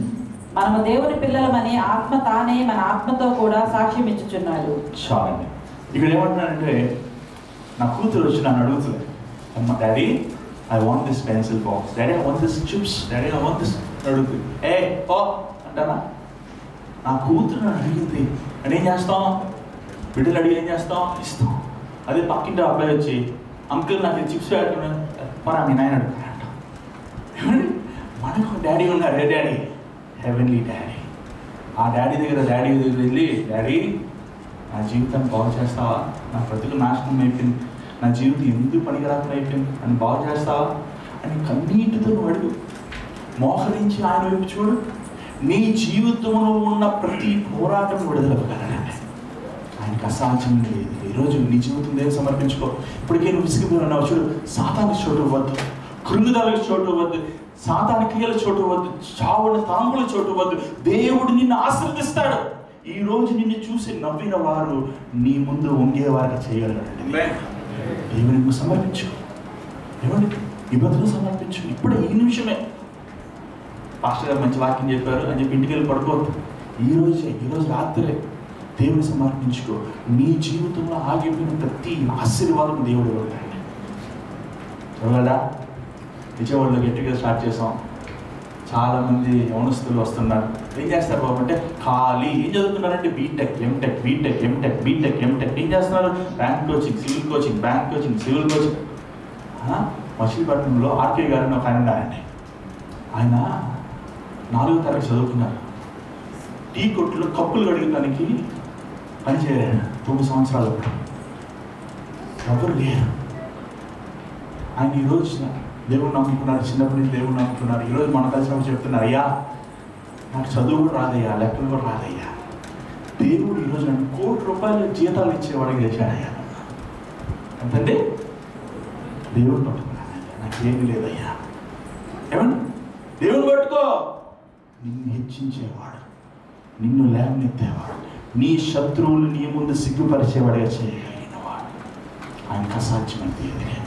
S1: మనము దేవుని పిల్లలమని ఆత్మ తానే మన ఆత్మతో కూడా సాక్ష్యం ఇచ్చుచున్నాడు
S3: చాలండి ఇక్కడ ఏమంటున్నానంటే నా కూతురు వచ్చి నన్ను అడుగుతుంది అమ్మ daddy I want this pencil box daddy I want this chips daddy I want this అడుగుతుంది ఏ ఓ అంటానా నా కూతురు నన్ను అడిగింది అని ఏం చేస్తాం బిడ్డలు అడిగి ఏం చేస్తాం ఇస్తాం అదే పక్కింటి అబ్బాయి వచ్చి అంకుల్ నాకు చిప్స్ పెట్టుకున్నాను మరి మీ నాయన అడుగుతాడంట ఏమండి మనకు డాడీ ఉన్నారు ఏ డాడీ హెవెన్లీ డాడీ ఆ డాడీ దగ్గర డాడీ దగ్గర వెళ్ళి డాడీ నా జీవితాన్ని బాగు చేస్తావా నా బ్రతుకు నాశనం అయిపోయింది నా జీవితం ఎందుకు పనికిరాకుండా అయిపోయింది అని బాగు చేస్తావా అని కన్నీటితో నువ్వు అడుగు మోహరించి ఆయన వైపు చూడు నీ జీవితంలో ఉన్న ప్రతి పోరాటం విడుదలవ్వగలనండి ఆయనకు అసాధ్యం లేదు ఈరోజు నీ జీవితం దేని సమర్పించుకో ఇప్పటికే నువ్వు విసిగిపోయి ఉన్నావు చూడు సాతానికి చోటు ఇవ్వద్దు కృంగుదలకు చోటు ఇవ్వద్దు సాతాని క్రియల చోటు ఇవ్వద్దు చావుని తాంబుల చోటు ఇవ్వద్దు దేవుడు నిన్ను ఆశీర్దిస్తాడు ఈ రోజు నిన్ను చూసి నవ్విన వారు నీ ముందు వంగేవారికి చేయగలరండి దేవుని నువ్వు సమర్పించు ఏమండి ఈ బతుకు సమర్పించు ఇప్పుడే ఈ నిమిషమే పాస్టర్ గారు మంచి వాక్యం చెప్పారు అని చెప్పి ఇంటికి వెళ్ళి పడుకోవద్దు ఈ రోజే ఈ రోజు రాత్రే దేవుని సమర్పించుకో నీ జీవితంలో ఆగిపోయిన ప్రతి ఆశీర్వాదం దేవుడు ఇవ్వగలండి చూడగలరా విజయవాడలో గట్టిగా స్టార్ట్ చేసాం చాలా మంది యవనస్తులు వస్తున్నారు ఏం చేస్తారు బాబు అంటే ఖాళీ ఏం చదువుతున్నారంటే B Tech M Tech B Tech M Tech B Tech M Tech ఏం చేస్తున్నారు bank coaching civil coaching bank coaching civil coaching మచిలీపట్నంలో ఆర్కే గారిని ఒక ఆయన ఉన్నారండి ఆయన నాలుగో తరగతి చదువుకున్నారు టీ కొట్లో కప్పులు కడిగడానికి పని చేయలేడు తొమ్మిది సంవత్సరాలు ఎవరు లేరు ఆయన ఈరోజు దేవుడు నమ్ముకున్నారు చిన్నప్పటి నుంచి దేవుడు నమ్ముకున్నారు ఈరోజు మన కలిసి చెప్తున్నారు అయ్యా నాకు చదువు కూడా రాదయ్యా లెక్కలు కూడా రాదయ్యా దేవుడు ఈరోజు నన్ను కోటి రూపాయలు జీతాలు ఇచ్చేవాడికి చేశాడయ్యా ఎంతండి దేవుడు పట్టుకున్నాను నాకేమీ లేదయ్యా ఏమన్నా దేవుడు పట్టుకో నిన్ను హెచ్చించేవాడు నిన్ను లేవనెత్తేవాడు నీ శత్రువులు నీ ముందు సిగ్గుపరిచేవాడిగా చేయగలిగిన వాడు ఆయనకు అసాధ్యమైనది ఏది లేదు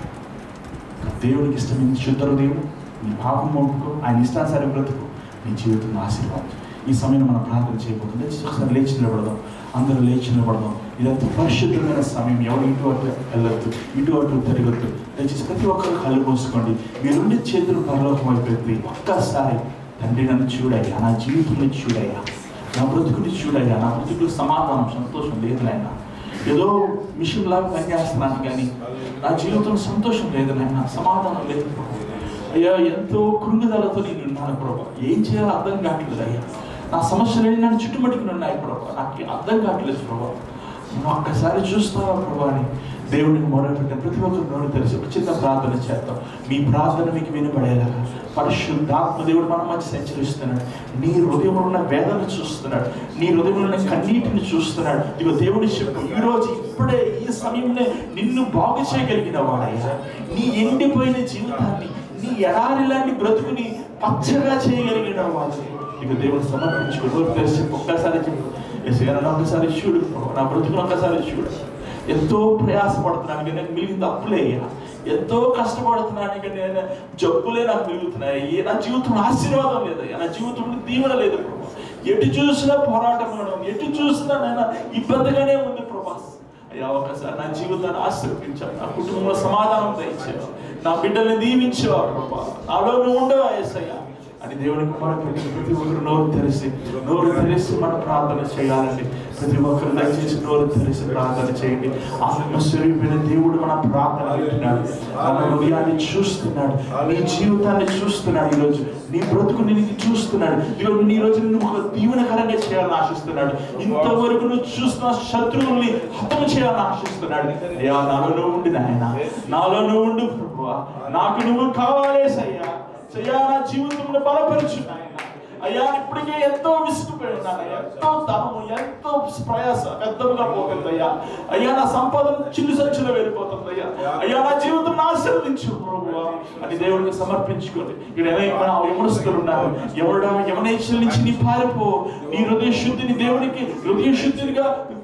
S3: దేవునికి ఇష్టమైన శుద్ధ హృదయం నీ పాపం ఒప్పుకో ఆయన ఇష్టానుసారి బ్రతుకు నీ జీవితం ఆశీర్వాదం ఈ సమయంలో మనం ప్రార్థన చేయబోతుంది దయచేసి ఒకసారి లేచి నిలబడదాం అందరూ లేచి నిలబడదాం ఇదంతా పరిశుద్ధమైన సమయం ఎవరు ఇటు అటు వెళ్ళొద్దు ఇటు అటు తిరగద్దు దయచేసి ప్రతి ఒక్కరు కళ్ళు మూసుకోండి మీరుండే చేతులు పరలోకం అయిపోయింది ఒక్కసారి తండ్రి నన్ను చూడయ్యా నా జీవితంలో చూడయ్యా నా బ్రతుకుని చూడయ్యా నా బ్రతుకులు సమాధానం సంతోషం లేదు నాయన ఏదో మిషన్ లాగా పనిచేస్తున్నాను కానీ నా జీవితంలో సంతోషం లేదు నాయన సమాధానం లేదు ప్రభు. అయ్యా ఎంతో కృంగుదలతో నేను ఉన్నాను ప్రభా ఏం చేయాలో అర్థం కావట్లేదు అయ్యా నా సమస్యలు నన్ను చుట్టుముట్టుకుని ఉన్నాయి ప్రభా నాకు అర్థం కావట్లేదు ప్రభా నువ్వు ఒక్కసారి చూస్తావా ప్రభా అని దేవుడికి మొరపెట్టిన ప్రతి ఒక్కరు నోరు తెలిసి ఒక చిన్న ప్రార్థన చేద్దాం మీ ప్రార్థన మీకు వినపడేలాగా పరిశుద్ధాత్మ దేవుడు మన మధ్య సంచరిస్తున్నాడు నీ హృదయంలో ఉన్న వేదన చూస్తున్నాడు నీ హృదయంలో ఉన్న కన్నీటిని చూస్తున్నాడు ఇదిగో దేవుడి చెప్పు ఈ రోజు ఇప్పుడే ఈ సమయంలో నిన్ను బాగు చేయగలిగిన వాడయ్యా నీ ఎండిపోయిన జీవితాన్ని నీ ఎడారి లాంటి బ్రతుకుని పచ్చగా చేయగలిగిన వాడు ఇక దేవుడు సమర్పించుకో నోరు తెలిసి ఒక్కసారి చెప్పు ఎస్ఐ నన్ను ఒక్కసారి చూడు నా బ్రతుకును ఒక్కసారి చూడు ఎంతో ప్రయాసపడుతున్నాను కానీ నాకు మిగిలింది అప్పులే అయ్యా ఎంతో కష్టపడుతున్నాను ఇక నేను జబ్బులే నాకు మిగులుతున్నాయి ఏ- నా జీవితంలో ఆశీర్వాదం లేదయ్యా నా జీవితంలో దీవెన లేదు ప్రభా ఎటు చూసినా పోరాటం ఉండడం ఎటు చూసినా నేను ఇబ్బందిగానే ఉంది ప్రభా అయ్యా ఒకసారి నా జీవితాన్ని ఆశీర్వదించావు నా కుటుంబంలో సమాధానం దయచావు నా బిడ్డల్ని దీవించావు ప్రభా నాలో నువ్వు ఉండవా ఏసయ్యా అని దేవునికి మొరపెట్టి ప్రతి ఒక్కరు నోరు తెరిచి నోరు తెరిచి మన ప్రార్థన చేయాలండి ప్రతి ఒక్కరు దయచేసి నోరు తెరిచి ప్రార్థన చేయండి ఆత్మస్వరూపైన దేవుడు మన ప్రార్థన వింటున్నాడు మన హృదయాన్ని చూస్తున్నాడు నీ జీవితాన్ని చూస్తున్నాడు ఈరోజు నీ బ్రతుకు నీకు చూస్తున్నాడు ఈరోజు నీ రోజు నువ్వు ఒక దీవెనకరంగా చేయాలని ఆశిస్తున్నాడు ఇంతవరకు నువ్వు చూస్తున్న శత్రువుల్ని హతం చేయాలని ఆశిస్తున్నాడు అయ్యా నాలో నువ్వు ఉండి నాయన నాలో నువ్వు ఉండు ప్రభువా నాకు నువ్వు కావాలేసయ్యా అయ్యా నా జీవితంలో బలపరచు నాయన అయ్యా ఇప్పటికే ఎంతో విసుగుపోయి ఉన్నాను ఎంతో ధనము ఎంతో ప్రయాస పెద్దగా పోతుంది అయ్యా అయ్యా నా సంపాదన చిల్లు సంచులో వెళ్ళిపోతుంది అయ్యా అయ్యా నా జీవితం ఆశీర్వదించు ప్రభువా అని దేవుడికి సమర్పించుకోండి ఇక్కడ ఏమైనా యమనస్తులు ఉన్నారు ఎవడ యమనేశ్వరుల నుంచి నీ పారిపో నీ హృదయ శుద్ధిని దేవునికి హృదయ శుద్ధినిగా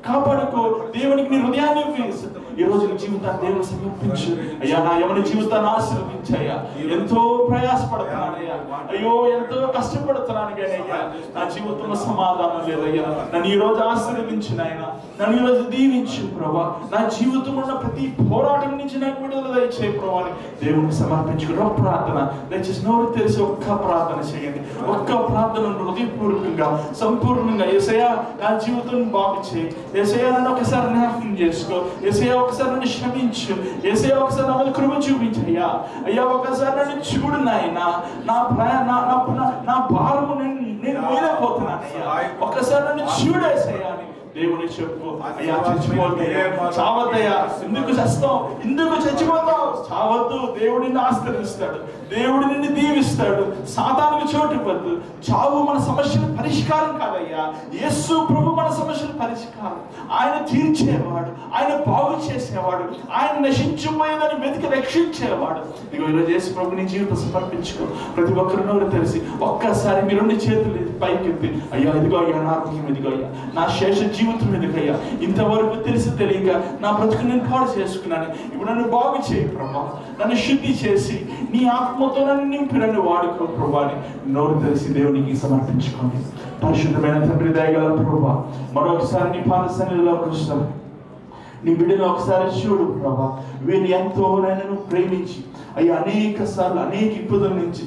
S3: కాపాడుకో దేవునికి నీ హృదయాన్ని వేసు ఈ రోజు నీ జీవితాన్ని దేవుని సమర్పించు అయ్యా నా యవని జీవితాన్ని ఆశీర్వదించయ్యా ఎంతో ప్రయాసపడుతున్నానయ్యా అయ్యో ఎంతో కష్టపడుతున్నాను కానీ అయ్యా నా జీవితంలో సమాధానం లేదయ్యా నన్ను ఈ రోజు ఆశీర్వదించిన ఆయన నన్ను ఈ రోజు దీవించు ప్రభా నా జీవితంలో ఉన్న ప్రతి పోరాటం నుంచి నాకు విడుదల దయచేయి ప్రభా అని దేవునికి సమర్పించుకుని ఒక ప్రార్థన దయచేసి నోరు తెలిసి ఒక్క ప్రార్థన చేయండి ఒక్క ప్రార్థన హృదయపూర్వకంగా సంపూర్ణంగా ఏసయ్యా నా జీవితం బాగు చేయి ఏసయ్యా నన్ను ఒకసారి జ్ఞాపకం చేసుకో ఏసయ్యా ఒకసారి నన్ను క్షమించు ఏసయ్యా ఒకసారి నా మీద కృప చూపించయ్యా అయ్యా ఒకసారి నన్ను చూడు నాయన నా ప్రయా నా నా నా- నా భారము నేను నేను వేయలేకపోతున్నానయ్యా ఒకసారి నన్ను చూడేసయ్యా అని దేవుని చెప్పు అయ్యా చచ్చిపోతాయా చావద్దయ్యా ఎందుకు చస్తావు ఎందుకు చచ్చిపోతావు చావద్దు దేవుడు నిన్ను ఆశ్రయిస్తాడు దేవుడు నిన్ను దీవిస్తాడు సాతానికి చోటు ఇవ్వద్దు చావు మన సమస్యల పరిష్కారం కాదయ్యా యేసు ప్రభు మన సమస్యల పరిష్కారం ఆయన తీర్చేవాడు ఆయన బాగు చేసేవాడు ఆయన నశించిపోయేదని వెతికి రక్షించేవాడు ఇదిగో ఈరోజు యేసు ప్రభు నీ జీవితం సమర్పించుకో ప్రతి ఒక్కరు నోరు తెలిసి ఒక్కసారి మీ రెండు చేతులు పైకెత్తి అయ్యా ఇదిగో అయ్యా నా ఆరోగ్యం ఇదిగో అయ్యా నా శేష జీవితం ఎదుగయ్యా ఇంతవరకు తెలిసి తెలియక నా బ్రతుకు నేను పాడు చేసుకున్నాను ఇప్పుడు నన్ను బాగు చేయి ప్రభా నన్ను శుద్ధి చేసి నీ ఆత్మతో నన్ను నింపి నన్ను వాడుకో ప్రభా అని నోరు తెలిసి దేవునికి సమర్పించుకోండి పరిశుద్ధమైన తండ్రి దయగల ప్రభా మరొకసారి నీ పాద సన్నిధిలోకి వస్తాను నీ బిడ్డను ఒకసారి చూడు ప్రభా వీరిని ఎంతో నన్ను ప్రేమించి అయ్యా అనేక సార్లు అనేక ఇబ్బందుల నుంచి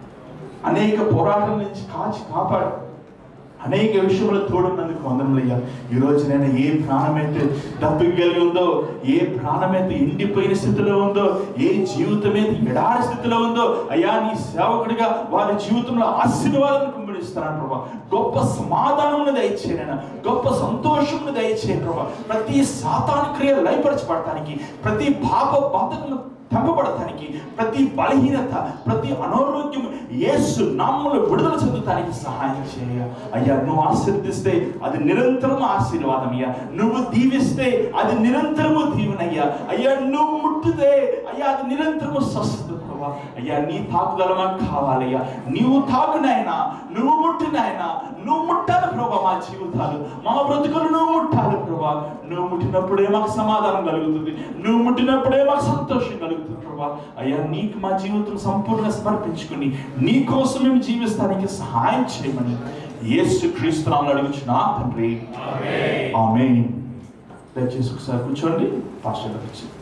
S3: అనేక పోరాటాల నుంచి కాచి కాపాడు అనేక విషయంలో తోడున్నందుకు వందనలయ్యా ఈ రోజు నేను ఏ ప్రాణమైతే డబ్బుకి కలిగి ఉందో ఏ ప్రాణమైతే ఎండిపోయిన స్థితిలో ఉందో ఏ జీవితం అయితే ఎడారి స్థితిలో ఉందో అయ్యా నీ సేవకుడిగా వారి జీవితంలో ఆశీర్వాదం కుమ్మడిస్తున్నాను ప్రభా గొప్ప సమాధానం దయచేయను గొప్ప సంతోషం దయచేయను ప్రభా ప్రతి సాతాను క్రియ లయపరచబడటానికి ప్రతి పాప బాధకులను తెంపబడటానికి ప్రతి బలహీనత ప్రతి అనారోగ్యం యేసు నామములో విడుదల చెందుతానికి సహాయం చేయ అయ్యా నువ్వు ఆశీర్దిస్తే అది నిరంతరం ఆశీర్వాదం అయ్యా నువ్వు దీవిస్తే అది నిరంతరము దీవెనయ్యా అయ్యా నువ్వు ముట్టితే అయ్యా అది నిరంతరము స్వస్థత ప్రభా అయ్యా నీ తాకుదల మాకు కావాలయ్యా నీవు తాకునైనా నువ్వు ముట్టినైనా నువ్వు ముట్టాలి ప్రభా మా జీవితాలు మా బ్రతుకులు నువ్వు ముట్టాలి ప్రభా నువ్వు ముట్టినప్పుడే మాకు సమాధానం కలుగుతుంది నువ్వు ముట్టినప్పుడే మాకు సంతోషం కలుగుతుంది ప్రభా అయ్యా నీకు మా జీవితం సంపూర్ణ సమర్పించుకుని నీ కోసం మేము జీవిస్తానికి సహాయం చేయమని యేసు క్రీస్తునామని అడుగుచున్నా తండ్రి ఆమె దయచేసి ఒకసారి కూర్చోండి పాస్టర్ గారు వచ్చి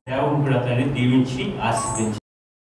S4: దేవుడు కూడా తండ్రి దీవించి ఆశీర్వదించి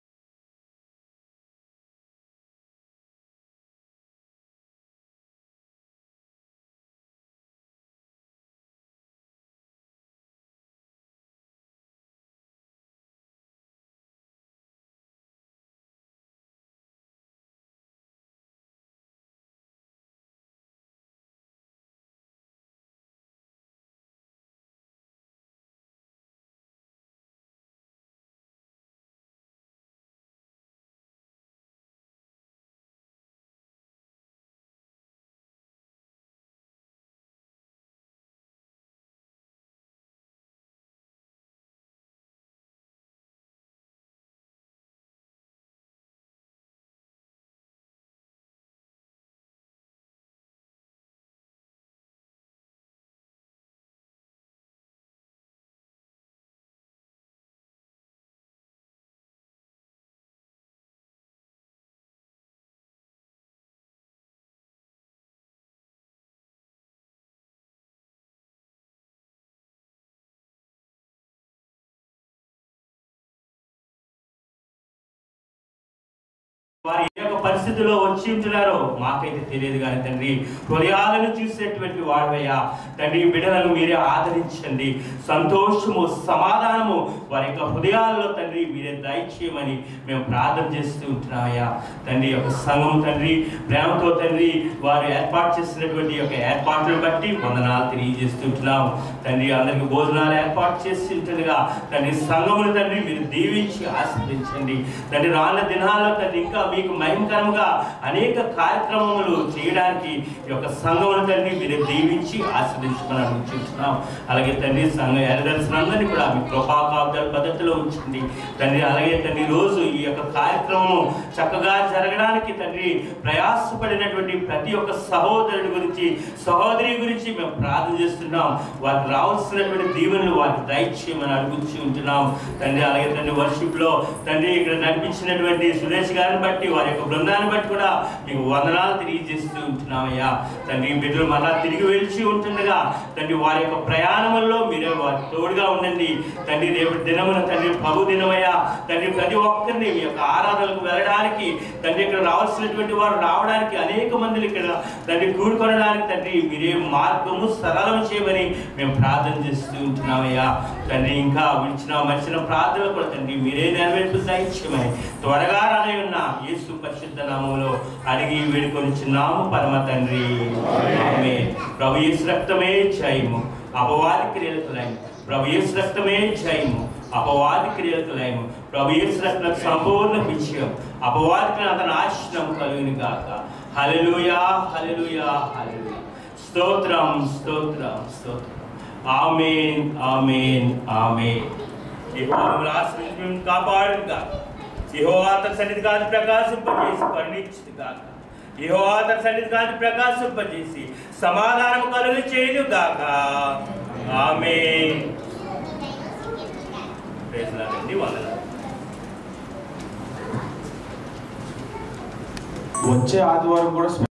S4: వారు ఏ యొక్క పరిస్థితిలో వచ్చి ఉంటున్నారో మాకైతే తెలియదు కానీ తండ్రి హృదయాలను చూసేటువంటి వాడవయ్యా తండ్రి ఈ బిడ్డలను మీరే ఆదరించండి సంతోషము సమాధానము వారి యొక్క హృదయాల్లో తండ్రి మీరే దయచేయమని మేము ప్రార్థన చేస్తూ ఉంటున్నామయ్యా తండ్రి యొక్క సంఘం తండ్రి ప్రేమతో తండ్రి వారు ఏర్పాటు చేసినటువంటి యొక్క ఏర్పాట్లను బట్టి వందనాలు తెలియజేస్తుంటున్నాం తండ్రి అందరికి భోజనాలు ఏర్పాటు చేసి ఉంటుండగా తండ్రి సంఘమును తండ్రి మీరు దీవించి ఆస్వాదించండి తండ్రి రానున్న దినాల్లో తండ్రి ఇంకా మీకు మహిమకరముగా అనేక కార్యక్రమములు చేయడానికి ఈ యొక్క సంఘమును తండ్రి మీరు దీవించి ఆస్వాదించమని అడుగుతున్నాం అలాగే తండ్రి సంఘ ఎరదర్శనందరినీ కూడా మీ కృపాకాబ్దాల పద్ధతిలో ఉంచండి తండ్రి అలాగే తండ్రి రోజు ఈ యొక్క కార్యక్రమం చక్కగా జరగడానికి తండ్రి ప్రయాసపడినటువంటి ప్రతి ఒక్క సహోదరుడి గురించి సహోదరి గురించి మేము ప్రార్థన చేస్తున్నాం వారికి రావాల్సినటువంటి దీవెనలు వారికి దయచేయమని అడుగుతూ ఉంటున్నాం తండ్రి అలాగే తండ్రి వర్షిప్ లో తండ్రి ఇక్కడ నడిపించినటువంటి సురేష్ గారిని బట్టి వారి యొక్క బృందాన్ని బట్టి కూడా మీకు వందనాలు తెలియజేస్తూ ఉంటున్నామయ్యా తండ్రి ఈ బిడ్డలు మరలా తిరిగి వెలిచి ఉంటుండగా తండ్రి వారి యొక్క ప్రయాణంలో మీరే వారికి తోడుగా ఉండండి తండ్రి రేపు దినమున తండ్రి ప్రభు దినమయ్యా తండ్రి ప్రతి ఒక్కరిని మీ యొక్క ఆరాధనలకు వెళ్ళడానికి తండ్రి ఇక్కడ రావాల్సినటువంటి వారు రావడానికి అనేక మందిని ఇక్కడ తండ్రి కూడుకొనడానికి తండ్రి మీరే మార్గము సరళం చేయమని మేము ప్రార్థన చేస్తూ ఉంటున్నామయ్యా తండ్రి ఇంకా విడిచిన మరిచిన ప్రార్థనలు కూడా తండ్రి మీరే నెరవేర్పు దయచేయమని త్వరగా రానే ఉన్న యేసు పరిశుద్ధ నామంలో అడిగి వేడుకొనిచున్నాము పరమ తండ్రి ఆమేన్. ప్రభు యేసు రక్తమే జయము అపవాది క్రియలకు లయము ప్రభు యేసు రక్తమే జయము అపవాది క్రియలకు లయము ప్రభు యేసు రక్తం సంపూర్ణ విజయం అపవాదికి అతని ఆశ్రమం కలుగుని గాక హల్లెలూయా హల్లెలూయా హల్లెలూయా స్తోత్రం స్తోత్రం స్తోత్రం ఆమేన్ ఆమేన్ ఆమేన్ యెహోవా ఆశ్రయించి కాపాడును గాక యెహోవా తన సన్నిధి కాదు ప్రకాశింపజేసి కరుణించును గాక యెహోవా తన సన్నిధి కాదు ప్రకాశింపజేసి సమాధానం కలుగు చేయను గాక ఆమేన్ ప్రైజ్ లార్డ్ అండి వందనాలు
S2: వచ్చే ఆదివారం కూడా